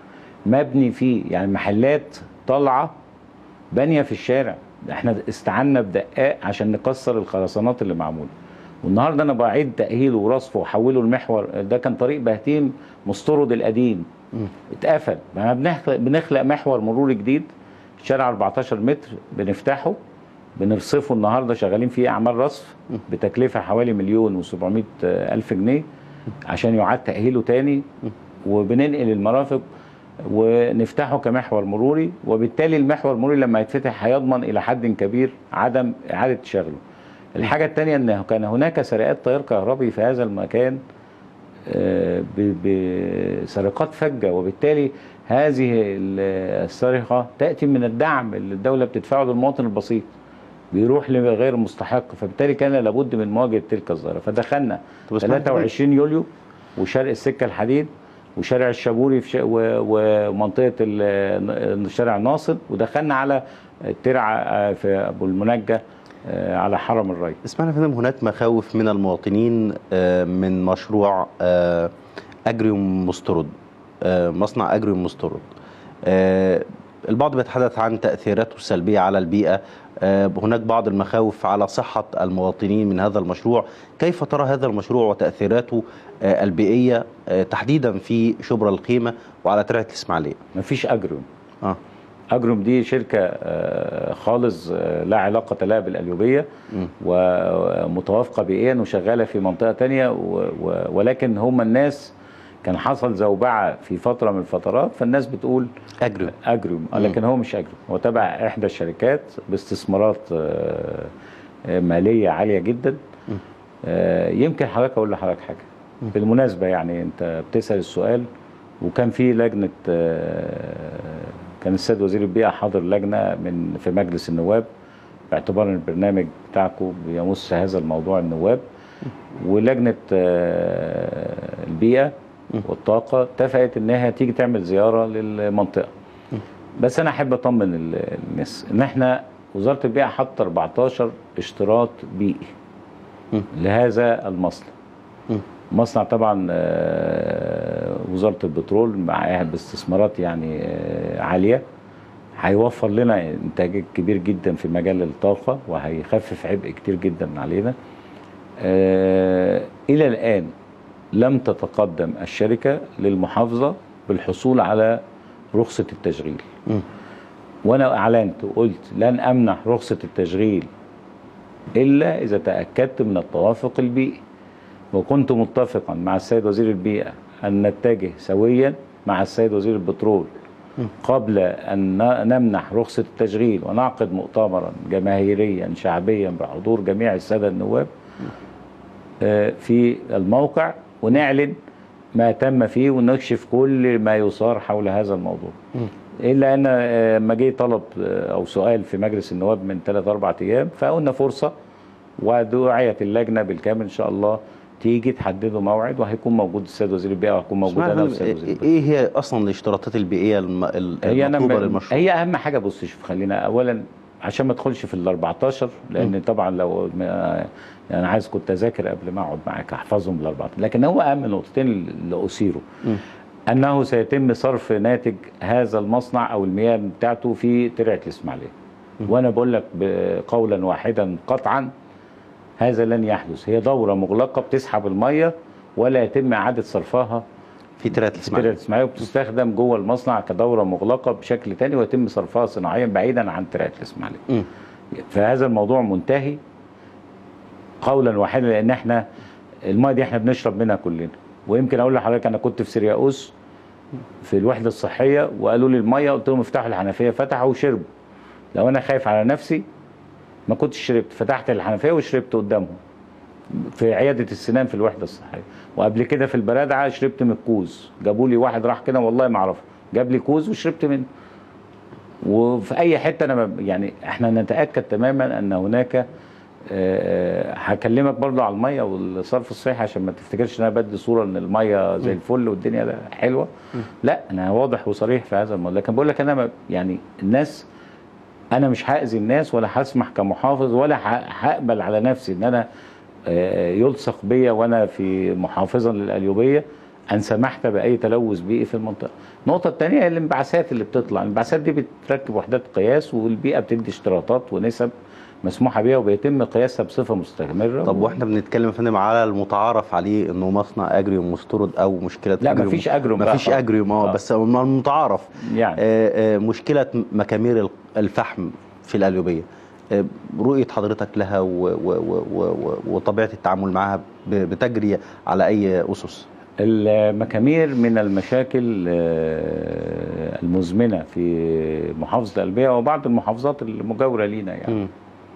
[SPEAKER 2] مبني فيه يعني محلات طالعه بانيه في الشارع احنا استعنا بدقاق عشان نكسر الخرسانات اللي معموله والنهارده انا بعيد تاهيله ورصفه واحوله لمحور ده كان طريق بهتيم مسترد القديم اتقفل ما بنخلق, بنخلق محور مروري جديد شارع 14 متر بنفتحه بنرصفه النهارده شغالين فيه اعمال رصف بتكلفه حوالي مليون و700 الف جنيه عشان يعاد تاهيله تاني وبننقل المرافق ونفتحه كمحور مروري وبالتالي المحور المروري لما يتفتح هيضمن الى حد كبير عدم اعاده شغله. الحاجه الثانيه ان كان هناك سرقات تيار كهربي في هذا المكان آه، ب- بسرقات فجه وبالتالي هذه ال- السرقه تاتي من الدعم اللي الدوله بتدفعه للمواطن البسيط بيروح لغير مستحق فبالتالي كان لابد من مواجهه تلك الظاهره فدخلنا
[SPEAKER 1] طب اسمح لي
[SPEAKER 2] 23 يوليو وشرق السكه الحديد وشارع الشابوري في ش... و... ومنطقه ال... شارع الناصر ودخلنا على الترعه آه، في ابو المنجه آه، على حرم الري
[SPEAKER 1] اسمعنا يا فندم هناك مخاوف من المواطنين آه، من مشروع آه، اجريوم مسترد آه، مصنع اجريوم مسترد آه، البعض بيتحدث عن تاثيراته السلبيه على البيئه آه، هناك بعض المخاوف على صحه المواطنين من هذا المشروع كيف ترى هذا المشروع وتاثيراته آه، البيئيه آه، تحديدا في شبرا الخيمه وعلى ترعه الاسماعيليه
[SPEAKER 2] مفيش اجرم
[SPEAKER 1] اه
[SPEAKER 2] اجروم دي شركه آه، خالص آه، لا علاقه لها بالقليوبيه
[SPEAKER 1] مم.
[SPEAKER 2] ومتوافقه بيئيا وشغاله في منطقه تانية و- و- ولكن هم الناس كان حصل زوبعه في فتره من الفترات فالناس بتقول
[SPEAKER 1] اجريوم
[SPEAKER 2] اجروم لكن هو مش اجروم هو تبع احدى الشركات باستثمارات آه، آه، ماليه عاليه جدا آه، يمكن حضرتك اقول لحضرتك حاجه بالمناسبه يعني انت بتسال السؤال وكان في لجنه آه، كان السيد وزير البيئه حاضر لجنه من في مجلس النواب باعتبار ان البرنامج بتاعكم بيمس هذا الموضوع النواب ولجنه آه، البيئه والطاقه اتفقت انها تيجي تعمل زياره للمنطقه بس انا احب اطمن ال- الناس ان احنا وزاره البيئه حاطه 14 اشتراط بيئي
[SPEAKER 1] مم.
[SPEAKER 2] لهذا المصنع
[SPEAKER 1] مم.
[SPEAKER 2] مصنع طبعا آه، وزاره البترول معاها باستثمارات يعني آه، عاليه هيوفر لنا انتاج كبير جدا في مجال الطاقه وهيخفف عبء كتير جدا علينا آه، الى الان لم تتقدم الشركه للمحافظه بالحصول على رخصه التشغيل
[SPEAKER 1] مم.
[SPEAKER 2] وانا اعلنت وقلت لن امنح رخصه التشغيل الا اذا تاكدت من التوافق البيئي وكنت متفقا مع السيد وزير البيئه ان نتجه سويا مع السيد وزير البترول قبل ان ن- نمنح رخصه التشغيل ونعقد مؤتمرا جماهيريا شعبيا بحضور جميع الساده النواب آه، في الموقع ونعلن ما تم فيه ونكشف كل ما يثار حول هذا الموضوع الا ان آه، ما جه طلب آه، او سؤال في مجلس النواب من ثلاث اربع ايام فقلنا فرصه ودعيت اللجنه بالكامل ان شاء الله تيجي تحددوا موعد وهيكون موجود السيد وزير البيئه وهيكون موجود
[SPEAKER 1] اسمعنا
[SPEAKER 2] انا
[SPEAKER 1] يا
[SPEAKER 2] والسيد
[SPEAKER 1] فندم،
[SPEAKER 2] وزير البيئه
[SPEAKER 1] ايه هي اصلا الاشتراطات البيئيه الم- ال-
[SPEAKER 2] هي أنا
[SPEAKER 1] المطلوبه
[SPEAKER 2] م-
[SPEAKER 1] للمشروع
[SPEAKER 2] هي اهم حاجه بص شوف خلينا اولا عشان ما ادخلش في ال 14 لان طبعا لو ما- يعني عايز كنت اذاكر قبل ما اقعد معاك احفظهم ال 14 لكن هو اهم نقطتين اللي اثيروا
[SPEAKER 1] مم.
[SPEAKER 2] انه سيتم صرف ناتج هذا المصنع او المياه بتاعته في ترعه الاسماعيليه وانا بقول لك قولا واحدا قطعا هذا لن يحدث هي دوره مغلقه بتسحب الميه ولا يتم اعاده صرفها
[SPEAKER 1] في ترعه
[SPEAKER 2] في ترعه
[SPEAKER 1] الاسماعيليه
[SPEAKER 2] الاسماعيليه وبتستخدم جوه المصنع كدوره مغلقه بشكل تاني ويتم صرفها صناعيا بعيدا عن ترعه الاسماعيليه
[SPEAKER 1] مم.
[SPEAKER 2] فهذا الموضوع منتهي قولا واحدا لان احنا الميه دي احنا بنشرب منها كلنا ويمكن اقول لحضرتك انا كنت في سيرياوس في الوحده الصحيه وقالوا لي الميه قلت لهم افتحوا الحنفيه فتحوا وشربوا لو انا خايف على نفسي ما كنتش شربت فتحت الحنفيه وشربت قدامهم في عياده السنان في الوحده الصحيه وقبل كده في البرادعه شربت من الكوز جابوا لي واحد راح كده والله ما اعرفه جاب لي كوز وشربت منه وفي اي حته انا ما- يعني احنا نتاكد تماما ان هناك آه، هكلمك برضو على الميه والصرف الصحي عشان ما تفتكرش ان انا بدي صوره ان الميه زي الفل والدنيا ده حلوه لا انا واضح وصريح في هذا الموضوع لكن بقول لك انا ما- يعني الناس انا مش هاذي الناس ولا هسمح كمحافظ ولا ه- هقبل على نفسي ان انا آه، يلصق بيا وانا في محافظا للقليوبيه ان سمحت باي تلوث بيئي في المنطقه. النقطه الثانيه هي الانبعاثات اللي بتطلع، الانبعاثات دي بتركب وحدات قياس والبيئه بتدي اشتراطات ونسب مسموحه بيها وبيتم قياسها بصفه مستمره
[SPEAKER 1] طب واحنا بنتكلم يا فندم على المتعارف عليه انه مصنع اجريوم مستورد او مشكله
[SPEAKER 2] لا
[SPEAKER 1] أجريوم.
[SPEAKER 2] مفيش اجرم بقى
[SPEAKER 1] مفيش
[SPEAKER 2] خالص.
[SPEAKER 1] اجريوم اه
[SPEAKER 2] آه.
[SPEAKER 1] بس من المتعارف
[SPEAKER 2] يعني
[SPEAKER 1] آه، آه، مشكله مكامير الفحم في القليوبيه آه، رؤيه حضرتك لها و- و- و- و- و- وطبيعه التعامل معها ب- بتجري على اي اسس
[SPEAKER 2] المكامير من المشاكل آه، المزمنه في محافظه القلبيه وبعض المحافظات المجاوره لينا يعني
[SPEAKER 1] مم.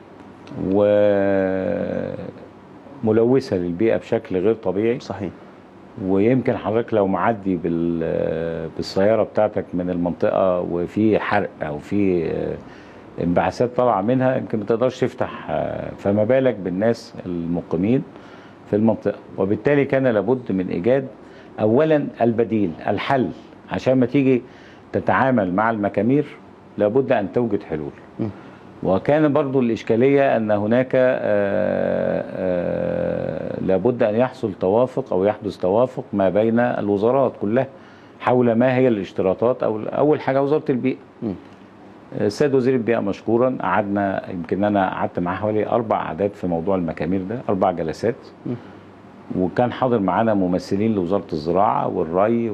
[SPEAKER 2] وملوثه للبيئه بشكل غير طبيعي
[SPEAKER 1] صحيح
[SPEAKER 2] ويمكن حضرتك لو معدي بال- بالسياره بتاعتك من المنطقه وفي حرق او في آه، انبعاثات طالعه منها يمكن ما تقدرش تفتح آه، فما بالك بالناس المقيمين في المنطقه وبالتالي كان لابد من ايجاد اولا البديل الحل عشان ما تيجي تتعامل مع المكامير لابد ان توجد حلول
[SPEAKER 1] م.
[SPEAKER 2] وكان برضو الإشكالية أن هناك آه، آه، لابد أن يحصل توافق أو يحدث توافق ما بين الوزارات كلها حول ما هي الاشتراطات أو أول حاجة وزارة البيئة
[SPEAKER 1] م.
[SPEAKER 2] السيد وزير البيئة مشكورا قعدنا يمكن أنا قعدت معاه حوالي أربع قعدات في موضوع المكامير ده أربع جلسات
[SPEAKER 1] م.
[SPEAKER 2] وكان حاضر معانا ممثلين لوزارة الزراعة والري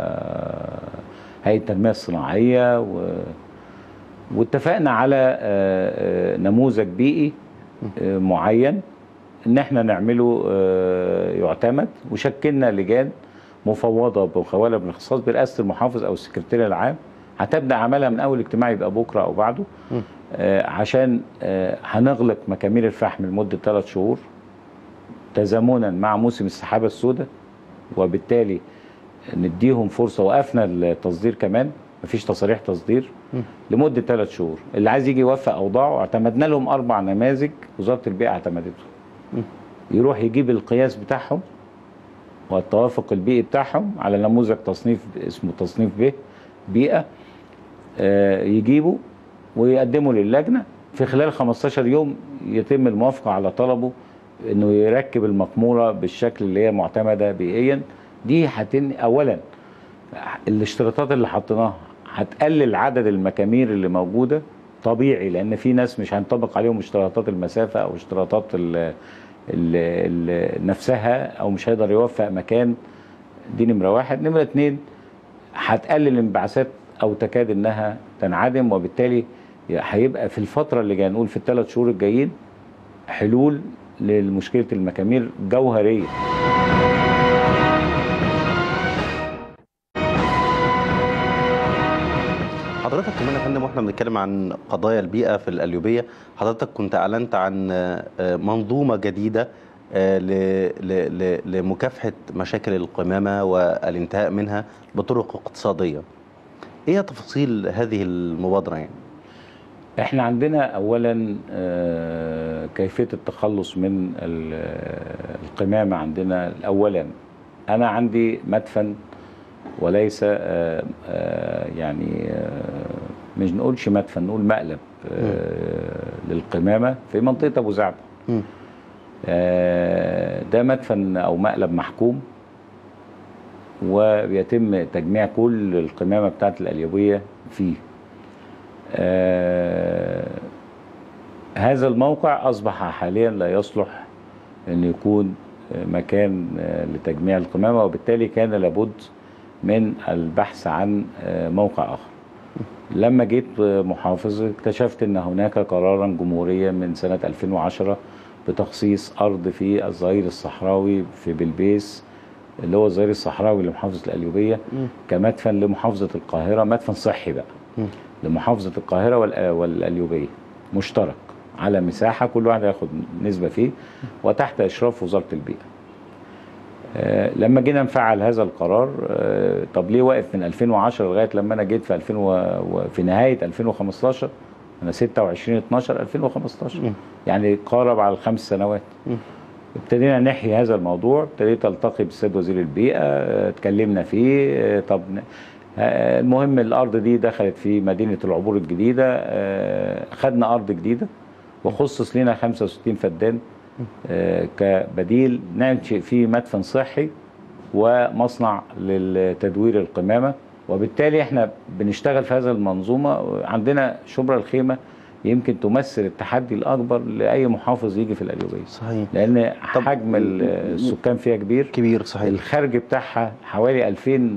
[SPEAKER 2] وهيئة التنمية الصناعية و... واتفقنا على آه، آه، نموذج بيئي آه، معين ان احنا نعمله آه، يعتمد وشكلنا لجان مفوضه بمخوله بالاختصاص برئاسه المحافظ او السكرتير العام هتبدا عملها من اول اجتماع يبقى بكره او بعده
[SPEAKER 1] م.
[SPEAKER 2] آه، عشان آه، هنغلق مكامير الفحم لمده ثلاث شهور تزامنا مع موسم السحابه السوداء وبالتالي نديهم فرصه وقفنا التصدير كمان مفيش تصاريح تصدير
[SPEAKER 1] م.
[SPEAKER 2] لمده ثلاث شهور اللي عايز يجي يوفق اوضاعه اعتمدنا لهم اربع نماذج وزاره البيئه اعتمدتهم
[SPEAKER 1] م.
[SPEAKER 2] يروح يجيب القياس بتاعهم والتوافق البيئي بتاعهم على نموذج تصنيف اسمه تصنيف ب بيئه آه، يجيبه ويقدمه للجنه في خلال 15 يوم يتم الموافقه على طلبه انه يركب المقموره بالشكل اللي هي معتمده بيئيا دي هتن اولا الاشتراطات اللي حطيناها هتقلل عدد المكامير اللي موجوده طبيعي لان في ناس مش هنطبق عليهم اشتراطات المسافه او اشتراطات ال ال ال نفسها او مش هيقدر يوفق مكان دي نمره واحد نمره اتنين هتقلل الانبعاثات او تكاد انها تنعدم وبالتالي هيبقى في الفتره اللي جايه نقول في الثلاث شهور الجايين حلول لمشكله المكامير جوهريه
[SPEAKER 1] حضرتك كمان يا فندم واحنا بنتكلم عن قضايا البيئه في القليوبيه حضرتك كنت اعلنت عن آه، منظومه جديده آه، ل- ل- ل- لمكافحه مشاكل القمامه والانتهاء منها بطرق اقتصاديه. ايه تفاصيل هذه المبادره يعني؟
[SPEAKER 2] احنا عندنا اولا آه، كيفيه التخلص من ال- القمامه عندنا اولا انا عندي مدفن وليس آه، آه، يعني آه، مش نقولش مدفن نقول مقلب آه، للقمامه في منطقه ابو زعبل
[SPEAKER 1] مم.
[SPEAKER 2] آه، ده مدفن او مقلب محكوم وبيتم تجميع كل القمامه بتاعت الاليويه فيه آه، هذا الموقع اصبح حاليا لا يصلح ان يكون آه، مكان آه، لتجميع القمامه وبالتالي كان لابد من البحث عن آه، موقع اخر لما جيت محافظ اكتشفت ان هناك قرارا جمهوريا من سنه 2010 بتخصيص ارض في الظهير الصحراوي في بلبيس اللي هو الظهير الصحراوي لمحافظه القليوبيه
[SPEAKER 1] مم.
[SPEAKER 2] كمدفن لمحافظه القاهره مدفن صحي بقى
[SPEAKER 1] مم.
[SPEAKER 2] لمحافظه القاهره والأ- والقليوبيه مشترك على مساحه كل واحد ياخد نسبه فيه وتحت اشراف وزاره البيئه آه، لما جينا نفعل هذا القرار آه، طب ليه واقف من 2010 لغايه لما انا جيت في 2000 و... و- في نهايه 2015 انا 26 12 2015
[SPEAKER 1] مم.
[SPEAKER 2] يعني قارب على الخمس سنوات
[SPEAKER 1] مم.
[SPEAKER 2] ابتدينا نحيي هذا الموضوع ابتديت التقي بالسيد وزير البيئه آه، اتكلمنا فيه آه، طب ن- آه، المهم الارض دي دخلت في مدينه العبور الجديده آه، خدنا ارض جديده وخصص لنا 65 فدان آه، كبديل ننشئ فيه مدفن صحي ومصنع لتدوير القمامه وبالتالي احنا بنشتغل في هذه المنظومه عندنا شبرا الخيمه يمكن تمثل التحدي الاكبر لاي محافظ يجي في القليوبيه
[SPEAKER 1] صحيح
[SPEAKER 2] لان
[SPEAKER 1] طب-
[SPEAKER 2] حجم ال- السكان فيها كبير
[SPEAKER 1] كبير صحيح
[SPEAKER 2] الخارج بتاعها حوالي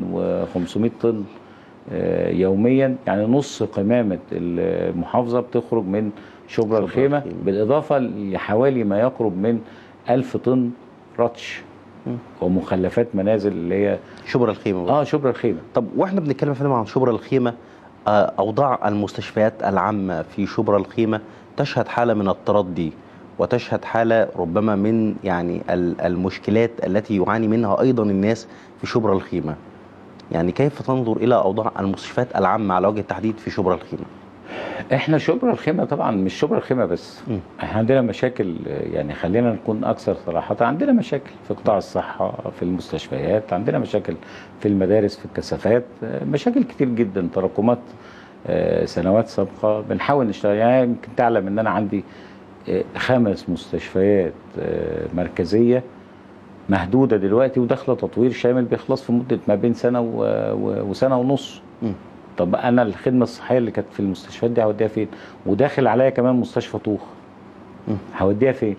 [SPEAKER 2] 2500 طن آه، يوميا يعني نص قمامه المحافظه بتخرج من شبرا
[SPEAKER 1] شبرا
[SPEAKER 2] الخيمه
[SPEAKER 1] الخيمة.
[SPEAKER 2] بالاضافه لحوالي ما يقرب من 1000 طن رطش
[SPEAKER 1] مم.
[SPEAKER 2] ومخلفات منازل اللي هي
[SPEAKER 1] شبرا الخيمه بقى.
[SPEAKER 2] اه شبرا الخيمه
[SPEAKER 1] طب واحنا بنتكلم يا فندم عن شبرا الخيمه آه، اوضاع المستشفيات العامه في شبرا الخيمه تشهد حاله من التردي وتشهد حاله ربما من يعني ال- المشكلات التي يعاني منها ايضا الناس في شبرا الخيمه يعني كيف تنظر الى اوضاع المستشفيات العامه على وجه التحديد في شبرا الخيمه
[SPEAKER 2] احنا شبرا الخيمه طبعا مش شبرا الخيمه بس
[SPEAKER 1] مم.
[SPEAKER 2] احنا عندنا مشاكل آه، يعني خلينا نكون اكثر صراحه عندنا مشاكل في قطاع الصحه في المستشفيات عندنا مشاكل في المدارس في الكثافات آه، مشاكل كتير جدا تراكمات آه، سنوات سابقه بنحاول نشتغل يعني يمكن تعلم ان انا عندي آه، خمس مستشفيات آه، مركزيه مهدوده دلوقتي وداخله تطوير شامل بيخلص في مده ما بين سنه و... و... وسنه ونص
[SPEAKER 1] مم.
[SPEAKER 2] طب انا الخدمه الصحيه اللي كانت في المستشفيات دي هوديها فين وداخل عليا كمان مستشفى طوخ
[SPEAKER 1] مم.
[SPEAKER 2] هوديها فين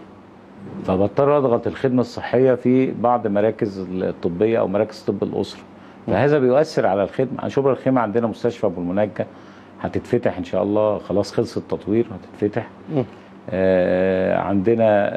[SPEAKER 2] فبضطر اضغط الخدمه الصحيه في بعض مراكز الطبيه او مراكز طب الاسره فهذا بيؤثر على الخدمه عن شبرا الخيمه عندنا مستشفى ابو المنجه هتتفتح ان شاء الله خلاص خلص التطوير هتتفتح
[SPEAKER 1] مم.
[SPEAKER 2] آه عندنا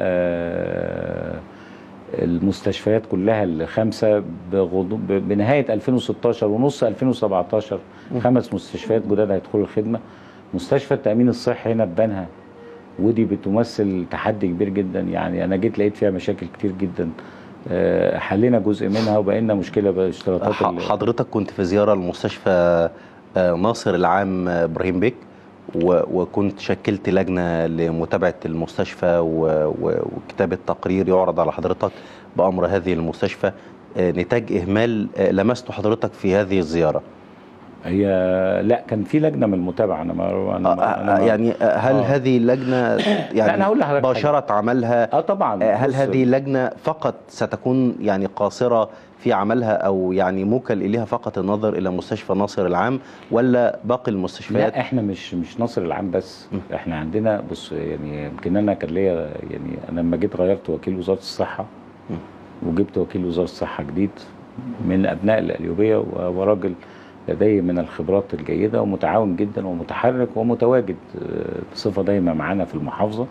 [SPEAKER 2] آه المستشفيات كلها الخمسه بغضو ب- بنهايه 2016 ونص 2017 خمس مستشفيات جداد هيدخلوا الخدمه مستشفى التامين الصحي هنا في بنها ودي بتمثل تحدي كبير جدا يعني انا جيت لقيت فيها مشاكل كتير جدا آه، حلينا جزء منها وبقينا مشكله باشتراطات
[SPEAKER 1] ح-
[SPEAKER 2] ال-
[SPEAKER 1] حضرتك كنت في زياره لمستشفى آه، ناصر العام آه، ابراهيم بيك و- وكنت شكلت لجنه لمتابعه المستشفى و- و- وكتابه تقرير يعرض على حضرتك بامر هذه المستشفى آه، نتاج اهمال آه، لمسته حضرتك في هذه الزياره
[SPEAKER 2] هي لا كان في لجنه من المتابعه انا ما انا,
[SPEAKER 1] آه،
[SPEAKER 2] ما أنا
[SPEAKER 1] آه،
[SPEAKER 2] ما
[SPEAKER 1] يعني آه، هل
[SPEAKER 2] آه.
[SPEAKER 1] هذه اللجنه يعني
[SPEAKER 2] أنا هقول لحضرتك حاجة.
[SPEAKER 1] باشرت عملها
[SPEAKER 2] اه طبعا
[SPEAKER 1] آه، هل
[SPEAKER 2] بص،
[SPEAKER 1] هذه اللجنة فقط ستكون يعني قاصرة في عملها أو يعني موكل إليها فقط النظر إلى مستشفى ناصر العام ولا باقي المستشفيات
[SPEAKER 2] لا احنا مش مش ناصر العام بس
[SPEAKER 1] م.
[SPEAKER 2] احنا عندنا بص يعني يمكن انا كان ليا يعني انا لما جيت غيرت وكيل وزاره الصحه
[SPEAKER 1] م.
[SPEAKER 2] وجبت وكيل وزاره الصحه جديد من ابناء القليوبيه و- وراجل لديه من الخبرات الجيده ومتعاون جدا ومتحرك ومتواجد آه، بصفه دايمه معانا في المحافظه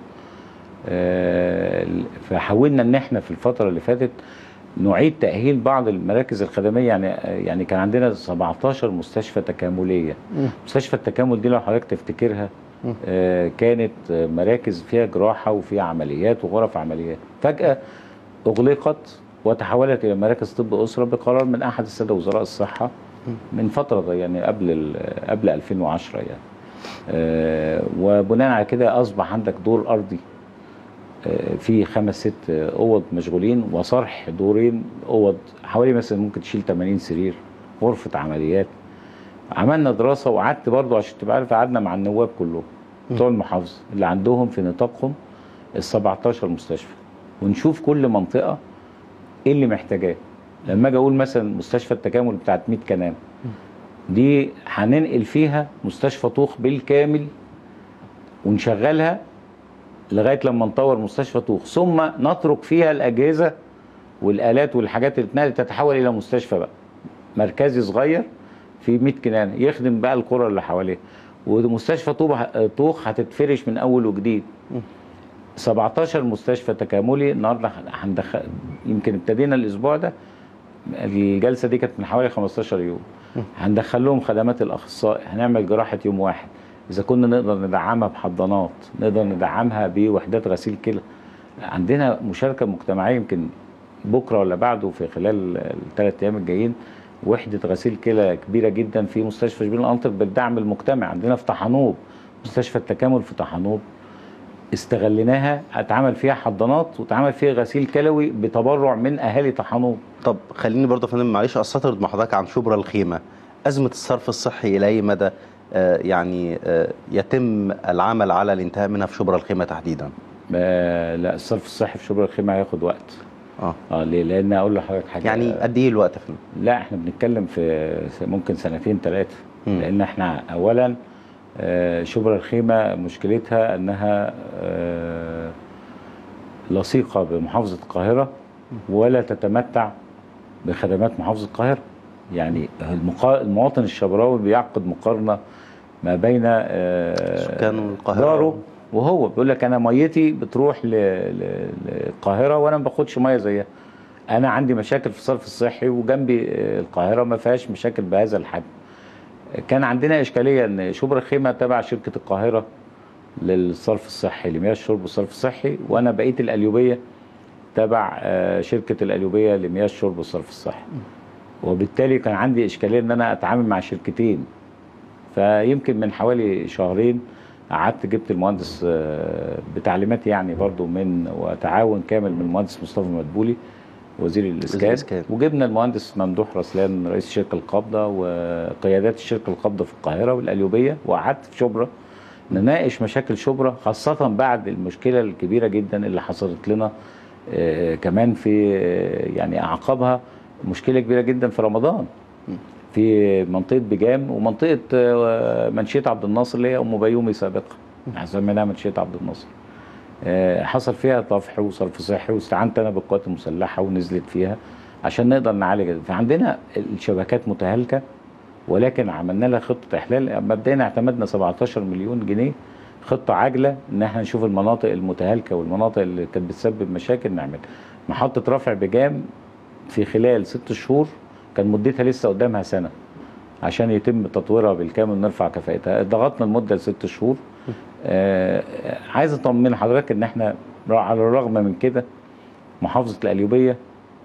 [SPEAKER 2] آه، فحاولنا ان احنا في الفتره اللي فاتت نعيد تاهيل بعض المراكز الخدميه يعني يعني كان عندنا 17 مستشفى تكامليه
[SPEAKER 1] مم.
[SPEAKER 2] مستشفى التكامل دي لو حضرتك تفتكرها
[SPEAKER 1] مم.
[SPEAKER 2] آه، كانت آه، مراكز فيها جراحه وفيها عمليات وغرف عمليات فجاه اغلقت وتحولت الى مراكز طب اسره بقرار من احد الساده وزراء الصحه من فتره يعني قبل ال- قبل 2010 يعني آه، وبناء على كده اصبح عندك دور ارضي آه، في خمس ست اوض مشغولين وصرح دورين اوض حوالي مثلا ممكن تشيل 80 سرير غرفه عمليات عملنا دراسه وقعدت برضو عشان تبقى عارف قعدنا مع النواب كلهم بتوع المحافظه اللي عندهم في نطاقهم ال 17 مستشفى ونشوف كل منطقه ايه اللي محتاجاه لما اجي اقول مثلا مستشفى التكامل بتاعت 100 كنان دي هننقل فيها مستشفى طوخ بالكامل ونشغلها لغايه لما نطور مستشفى طوخ ثم نترك فيها الاجهزه والالات والحاجات اللي اتنقلت تتحول الى مستشفى بقى مركزي صغير في 100 كنانه يخدم بقى القرى اللي حواليه ومستشفى طوبة طوخ هتتفرش من اول وجديد 17 مستشفى تكاملي النهارده هندخل يمكن ابتدينا الاسبوع ده الجلسه دي كانت من حوالي 15 يوم هندخل لهم خدمات الاخصائي هنعمل جراحه يوم واحد اذا كنا نقدر ندعمها بحضانات نقدر ندعمها بوحدات غسيل كلى عندنا مشاركه مجتمعيه يمكن بكره ولا بعده في خلال الثلاث ايام الجايين وحده غسيل كلى كبيره جدا في مستشفى شبين القنطر بالدعم المجتمعي عندنا في طحنوب مستشفى التكامل في طحنوب استغليناها اتعمل فيها حضانات واتعمل فيها غسيل كلوي بتبرع من اهالي طحنوب
[SPEAKER 1] طب خليني برضه يا فندم معلش استطرد مع حضرتك عن شبرا الخيمه ازمه الصرف الصحي الى اي مدى آه يعني آه يتم العمل على الانتهاء منها في شبرا الخيمه تحديدا
[SPEAKER 2] آه لا الصرف الصحي في شبرا الخيمه هياخد وقت
[SPEAKER 1] اه
[SPEAKER 2] اه ليه لان اقول لحضرتك حاجه
[SPEAKER 1] يعني قد ايه الوقت يا فندم
[SPEAKER 2] لا احنا بنتكلم في ممكن سنتين ثلاثه
[SPEAKER 1] مم.
[SPEAKER 2] لان احنا اولا آه، شبرا الخيمه مشكلتها انها آه، لصيقه بمحافظه القاهره ولا تتمتع بخدمات محافظه القاهره يعني المقا... المواطن الشبراوي بيعقد مقارنه ما بين آه،
[SPEAKER 1] سكان القاهرة.
[SPEAKER 2] جاره وهو بيقول لك انا ميتي بتروح ل... ل... للقاهره وانا ما باخدش ميه زيها انا عندي مشاكل في الصرف الصحي وجنبي آه، القاهره ما فيهاش مشاكل بهذا الحجم كان عندنا اشكاليه ان شبرا الخيمه تبع شركه القاهره للصرف الصحي لمياه الشرب والصرف الصحي وانا بقيه القليوبيه تبع آه، شركه القليوبيه لمياه الشرب والصرف الصحي وبالتالي كان عندي اشكاليه ان انا اتعامل مع شركتين فيمكن من حوالي شهرين قعدت جبت المهندس آه، بتعليمات يعني برضو من وتعاون كامل من المهندس مصطفى مدبولي وزير الاسكان
[SPEAKER 1] الإسكان.
[SPEAKER 2] وجبنا المهندس ممدوح رسلان رئيس شركه القابضه وقيادات الشركه القابضه في القاهره والقليوبيه وقعدت في شبرا نناقش مشاكل شبرا خاصه بعد المشكله الكبيره جدا اللي حصلت لنا آه، كمان في آه، يعني اعقابها مشكله كبيره جدا في رمضان في منطقه بجام ومنطقه آه، منشيه عبد الناصر اللي هي ام بيومي سابقا احنا سميناها منشيه عبد الناصر آه، حصل فيها طفح وصرف صحي واستعنت انا بالقوات المسلحه ونزلت فيها عشان نقدر نعالج ده. فعندنا الشبكات متهالكه ولكن عملنا لها خطه احلال مبدئيا اعتمدنا 17 مليون جنيه خطه عاجله ان احنا نشوف المناطق المتهالكه والمناطق اللي كانت بتسبب مشاكل نعمل محطه رفع بجام في خلال ست شهور كان مدتها لسه قدامها سنه عشان يتم تطويرها بالكامل ونرفع كفاءتها ضغطنا المده لست شهور آه عايز اطمن حضرتك ان احنا على الرغم من كده محافظه القليوبيه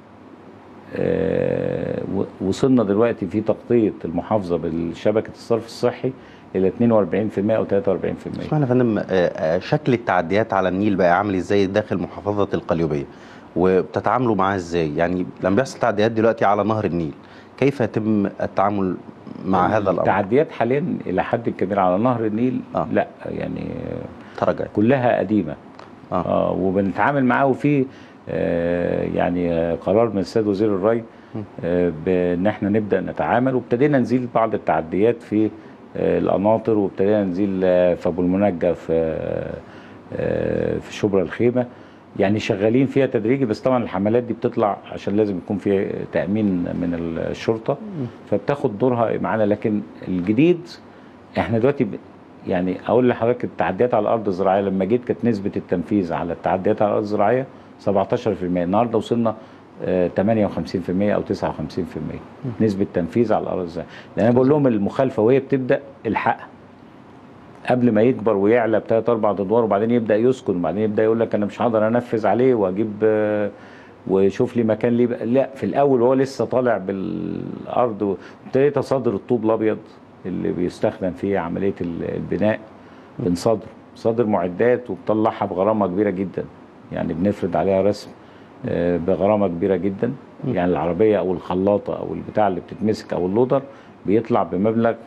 [SPEAKER 2] آه و- وصلنا دلوقتي في تغطيه المحافظه بالشبكه الصرف الصحي الى 42% او 43%
[SPEAKER 1] اسمعنا يا فندم آه، آه، شكل التعديات على النيل بقى عامل ازاي داخل محافظه القليوبيه وبتتعاملوا معاه ازاي يعني لما بيحصل تعديات دلوقتي على نهر النيل كيف يتم التعامل مع هذا الامر
[SPEAKER 2] التعديات حاليا الى حد كبير على نهر النيل
[SPEAKER 1] آه.
[SPEAKER 2] لا يعني
[SPEAKER 1] تراجع
[SPEAKER 2] كلها قديمه
[SPEAKER 1] آه.
[SPEAKER 2] آه وبنتعامل معاه وفي آه يعني آه، قرار من السيد وزير الري آه بان احنا نبدا نتعامل وابتدينا نزيل بعض التعديات في آه القناطر وابتدينا نزيل آه في ابو المنجى في آه آه في شبرا الخيمه يعني شغالين فيها تدريجي بس طبعا الحملات دي بتطلع عشان لازم يكون في تامين من الشرطه فبتاخد دورها معانا لكن الجديد احنا دلوقتي ب- يعني اقول لحضرتك التعديات على الارض الزراعيه لما جيت كانت نسبه التنفيذ على التعديات على الارض الزراعيه 17% النهارده وصلنا آه، 58% او 59% نسبه تنفيذ على الارض الزراعيه لان انا بقول لهم المخالفه وهي بتبدا الحقها قبل ما يكبر ويعلى بثلاث اربع ادوار وبعدين يبدا يسكن وبعدين يبدا يقول لك انا مش هقدر انفذ عليه واجيب آه، ويشوف لي مكان ليه بقى. لا في الاول هو لسه طالع بالارض وابتديت اصدر الطوب الابيض اللي بيستخدم في عمليه ال- البناء بنصدر صادر معدات وبطلعها بغرامه كبيره جدا يعني بنفرض عليها رسم آه، بغرامه كبيره جدا يعني العربيه او الخلاطه او البتاع اللي بتتمسك او اللودر بيطلع بمبلغ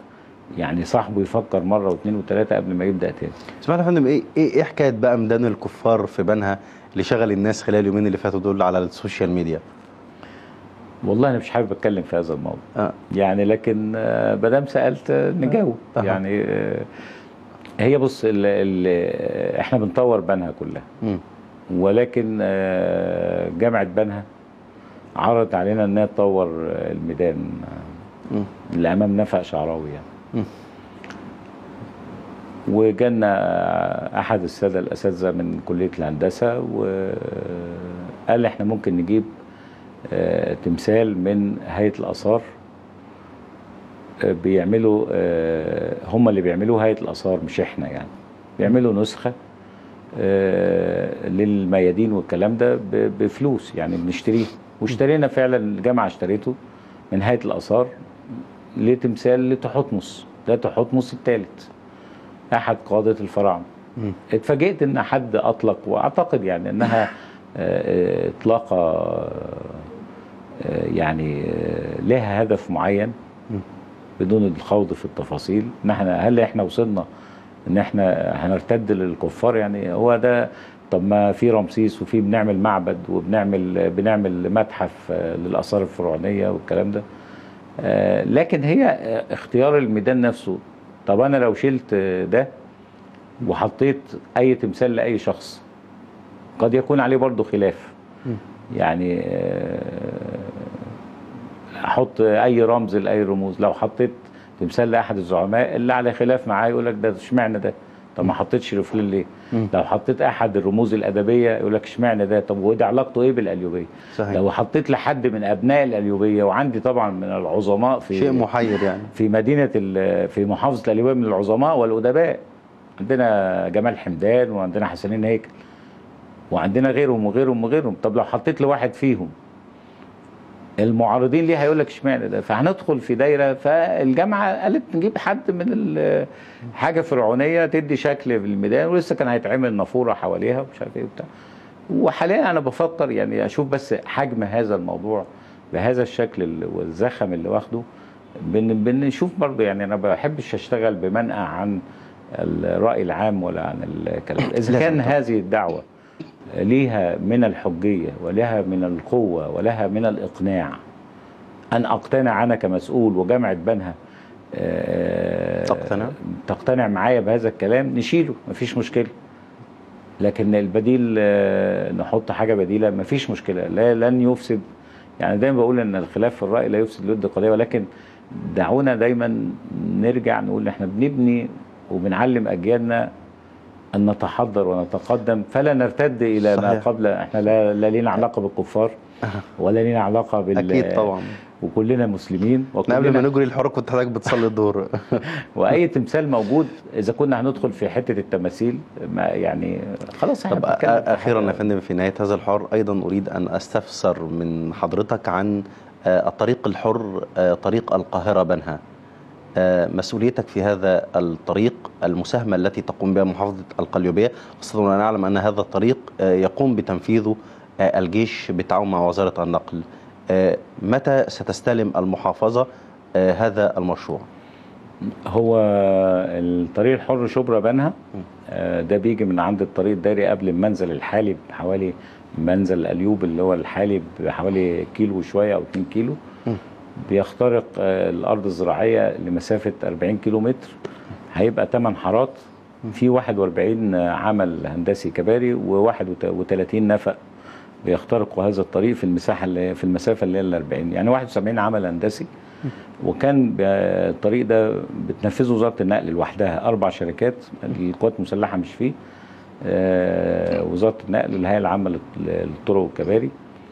[SPEAKER 2] يعني صاحبه يفكر مره واثنين وثلاثه قبل ما يبدا تاني
[SPEAKER 1] اسمح لي يا فندم ايه ايه إيه حكايه بقى ميدان الكفار في بنها اللي شغل الناس خلال اليومين اللي فاتوا دول على السوشيال ميديا
[SPEAKER 2] والله انا مش حابب اتكلم في هذا الموضوع
[SPEAKER 1] اه
[SPEAKER 2] يعني لكن آه، ما دام سالت آه، نجاوب
[SPEAKER 1] أها.
[SPEAKER 2] يعني آه، هي بص ال ال احنا بنطور بنها كلها
[SPEAKER 1] مم.
[SPEAKER 2] ولكن آه، جامعه بنها عرضت علينا انها تطور آه، الميدان آه،
[SPEAKER 1] مم.
[SPEAKER 2] اللي امام نفق شعراوي يعني
[SPEAKER 1] مم.
[SPEAKER 2] وجانا احد الساده الاساتذه من كليه الهندسه وقال احنا ممكن نجيب آه، تمثال من هيئه الاثار آه، بيعملوا آه، هم اللي بيعملوه هيئه الاثار مش احنا يعني بيعملوا نسخه آه، للميادين والكلام ده ب- بفلوس يعني بنشتريه واشترينا فعلا الجامعه اشتريته من هيئه الاثار لتمثال لتحتمس ده تحتمس الثالث احد قاده الفراعنه
[SPEAKER 1] مم.
[SPEAKER 2] اتفاجئت ان حد اطلق واعتقد يعني انها آه، آه، اطلاقه آه، يعني آه، لها هدف معين
[SPEAKER 1] مم.
[SPEAKER 2] بدون الخوض في التفاصيل ان احنا هل احنا وصلنا ان احنا هنرتد للكفار يعني هو ده طب ما في رمسيس وفي بنعمل معبد وبنعمل بنعمل متحف آه، للاثار الفرعونيه والكلام ده آه، لكن هي آه، اختيار الميدان نفسه طب انا لو شلت آه، ده وحطيت اي تمثال لاي شخص قد يكون عليه برضه خلاف
[SPEAKER 1] مم.
[SPEAKER 2] يعني آه، احط اي رمز لاي رموز لو حطيت تمثال لاحد الزعماء اللي على خلاف معاه يقول لك ده اشمعنى ده طب ما حطيتش رفلين ليه
[SPEAKER 1] مم.
[SPEAKER 2] لو حطيت احد الرموز الادبيه يقول لك اشمعنى ده طب وده علاقته ايه بالاليوبيه
[SPEAKER 1] صحيح
[SPEAKER 2] لو حطيت لحد من ابناء الاليوبيه وعندي طبعا من العظماء في
[SPEAKER 1] شيء محير يعني
[SPEAKER 2] في مدينه ال- في محافظه الاليوبيه من العظماء والادباء عندنا جمال حمدان وعندنا حسنين هيكل وعندنا غيرهم وغيرهم وغيرهم طب لو حطيت لواحد فيهم المعارضين ليه هيقول لك اشمعنى ده فهندخل في دايره فالجامعه قالت نجيب حد من ال- حاجه فرعونيه تدي شكل في الميدان ولسه كان هيتعمل نافوره حواليها ومش عارف ايه وبتاع وحاليا انا بفكر يعني اشوف بس حجم هذا الموضوع بهذا الشكل ال- والزخم اللي واخده بن بنشوف برضه يعني انا ما بحبش اشتغل بمنأى عن الراي العام ولا عن الكلام اذا
[SPEAKER 1] لازم
[SPEAKER 2] كان
[SPEAKER 1] طبعا.
[SPEAKER 2] هذه الدعوه ليها من الحجيه ولها من القوه ولها من الاقناع ان اقتنع انا كمسؤول وجامعه بنها آه،
[SPEAKER 1] تقتنع؟
[SPEAKER 2] تقتنع معايا بهذا الكلام نشيله مفيش مشكله لكن البديل آه، نحط حاجه بديله مفيش مشكله لا لن يفسد يعني دايما بقول ان الخلاف في الراي لا يفسد الود قضيه ولكن دعونا دايما نرجع نقول احنا بنبني وبنعلم اجيالنا ان نتحضر ونتقدم فلا نرتد الى ما
[SPEAKER 1] صحيح.
[SPEAKER 2] قبل احنا لا, لا لينا علاقه بالكفار ولا لينا علاقه بال
[SPEAKER 1] اكيد طبعا
[SPEAKER 2] وكلنا مسلمين
[SPEAKER 1] احنا قبل ما
[SPEAKER 2] وكلنا
[SPEAKER 1] نجري الحوار كنت حضرتك بتصلي الظهر
[SPEAKER 2] واي تمثال موجود اذا كنا هندخل في حته التماثيل ما يعني خلاص احنا
[SPEAKER 1] طب
[SPEAKER 2] بنتكلم في
[SPEAKER 1] اخيرا
[SPEAKER 2] حاجة-
[SPEAKER 1] يا فندم في نهايه هذا الحوار ايضا اريد ان استفسر من حضرتك عن آه، الطريق الحر آه، طريق القاهره بنها آه، مسؤوليتك في هذا الطريق المساهمه التي تقوم بها محافظه القليوبيه خاصه وانا نعلم ان هذا الطريق آه، يقوم بتنفيذه آه، الجيش بالتعاون مع وزاره النقل آه، متى ستستلم المحافظه آه، هذا المشروع
[SPEAKER 2] هو الطريق الحر شبرا بنها
[SPEAKER 1] م.
[SPEAKER 2] آه، ده بيجي من عند الطريق الداري قبل المنزل الحالي بحوالي منزل الأليوب اللي هو الحالي بحوالي كيلو وشوية أو 2 كيلو
[SPEAKER 1] م.
[SPEAKER 2] بيخترق آه، الأرض الزراعية لمسافة 40 كيلو متر هيبقى 8 حارات في 41 عمل هندسي كباري و31 نفق بيخترقوا هذا الطريق في المساحة اللي في المسافة اللي هي ال 40 يعني 71 عمل هندسي وكان ب- الطريق ده بتنفذه وزاره النقل لوحدها اربع شركات القوات المسلحه مش فيه آه، وزاره النقل الهيئه العامه لل- للطرق والكباري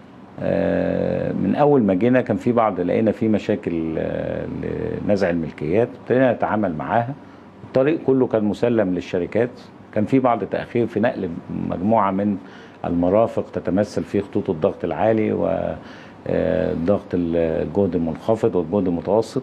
[SPEAKER 2] آه، من اول ما جينا كان في بعض لقينا في مشاكل آه، لنزع الملكيات ابتدينا نتعامل معاها الطريق كله كان مسلم للشركات كان في بعض تاخير في نقل مجموعه من المرافق تتمثل في خطوط الضغط العالي والضغط الجهد المنخفض والجهد المتوسط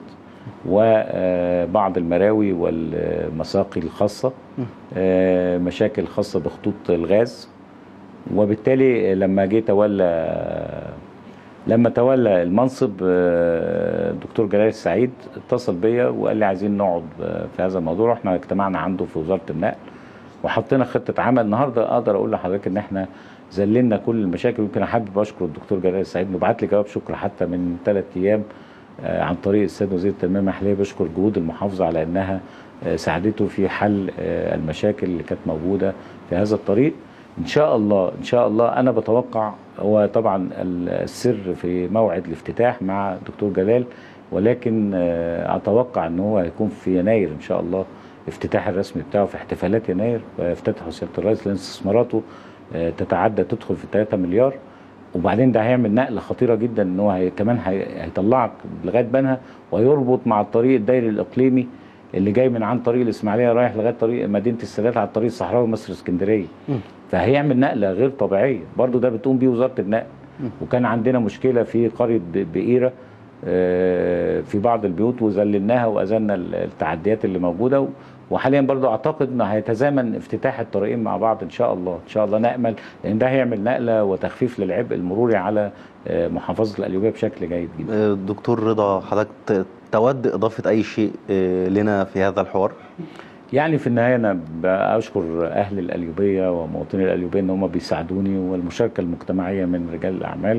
[SPEAKER 2] وبعض المراوي والمساقي الخاصة آه، مشاكل خاصة بخطوط الغاز وبالتالي لما جه تولى لما تولى المنصب آه، الدكتور جلال السعيد اتصل بيا وقال لي عايزين نقعد آه، في هذا الموضوع احنا اجتمعنا عنده في وزاره النقل وحطينا خطه عمل النهارده اقدر اقول لحضرتك ان احنا ذللنا كل المشاكل يمكن حابب اشكر الدكتور جلال السعيد انه بعت لي جواب شكر حتى من ثلاث ايام آه، عن طريق السيد وزير التنميه المحليه بشكر جهود المحافظه على انها آه، ساعدته في حل آه، المشاكل اللي كانت موجوده في هذا الطريق ان شاء الله ان شاء الله انا بتوقع هو طبعا السر في موعد الافتتاح مع الدكتور جلال ولكن آه، اتوقع ان هو هيكون في يناير ان شاء الله افتتاح الرسمي بتاعه في احتفالات يناير ويفتتحه سياده الرئيس لان استثماراته آه، تتعدى تدخل في 3 مليار وبعدين ده هيعمل نقله خطيره جدا ان هو هي كمان هي- هيطلعك لغايه بنها ويربط مع الطريق الدائري الاقليمي اللي جاي من عن طريق الاسماعيليه رايح لغايه طريق مدينه السادات على الطريق الصحراوي مصر اسكندريه فهيعمل نقله غير طبيعيه برضو ده بتقوم بيه وزاره النقل وكان عندنا مشكله في قريه ب- بئيره آه، في بعض البيوت وذللناها وازلنا ال- التعديات اللي موجوده و- وحاليا برضو اعتقد انه هيتزامن افتتاح الطريقين مع بعض ان شاء الله ان شاء الله نامل لان ده هيعمل نقله وتخفيف للعبء المروري على آه، محافظه القليوبيه بشكل جيد جدا
[SPEAKER 1] آه، دكتور رضا حضرتك ت- تود إضافة أي شيء آه، لنا في هذا الحوار؟
[SPEAKER 2] يعني في النهايه انا بشكر اهل القليوبيه ومواطني القليوبيه ان هم بيساعدوني والمشاركه المجتمعيه من رجال الاعمال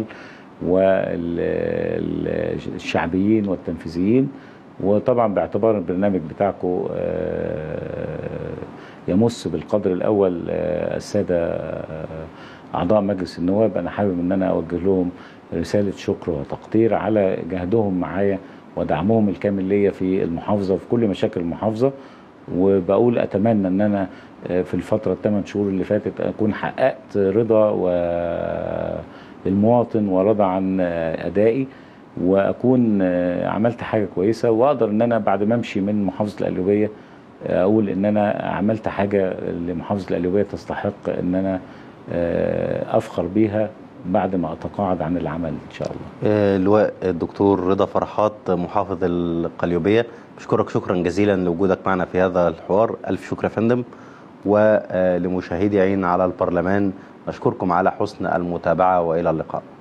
[SPEAKER 2] والشعبيين والتنفيذيين وطبعا باعتبار البرنامج بتاعكم يمس بالقدر الاول آه، الساده آه، اعضاء مجلس النواب انا حابب ان انا اوجه لهم رساله شكر وتقدير على جهدهم معايا ودعمهم الكامل ليا في المحافظه وفي كل مشاكل المحافظه وبقول اتمنى ان انا آه، في الفتره الثمان شهور اللي فاتت اكون حققت رضا و للمواطن ورضى عن آه، ادائي واكون آه، عملت حاجه كويسه واقدر ان انا بعد ما امشي من محافظه القليوبيه آه، اقول ان انا عملت حاجه لمحافظه القليوبيه تستحق ان انا آه، افخر بيها بعد ما اتقاعد عن العمل ان شاء الله
[SPEAKER 1] آه، لواء الدكتور رضا فرحات محافظ القليوبية بشكرك شكرا جزيلا لوجودك معنا في هذا الحوار ألف شكر يا فندم ولمشاهدي عين على البرلمان نشكركم على حسن المتابعة وإلى اللقاء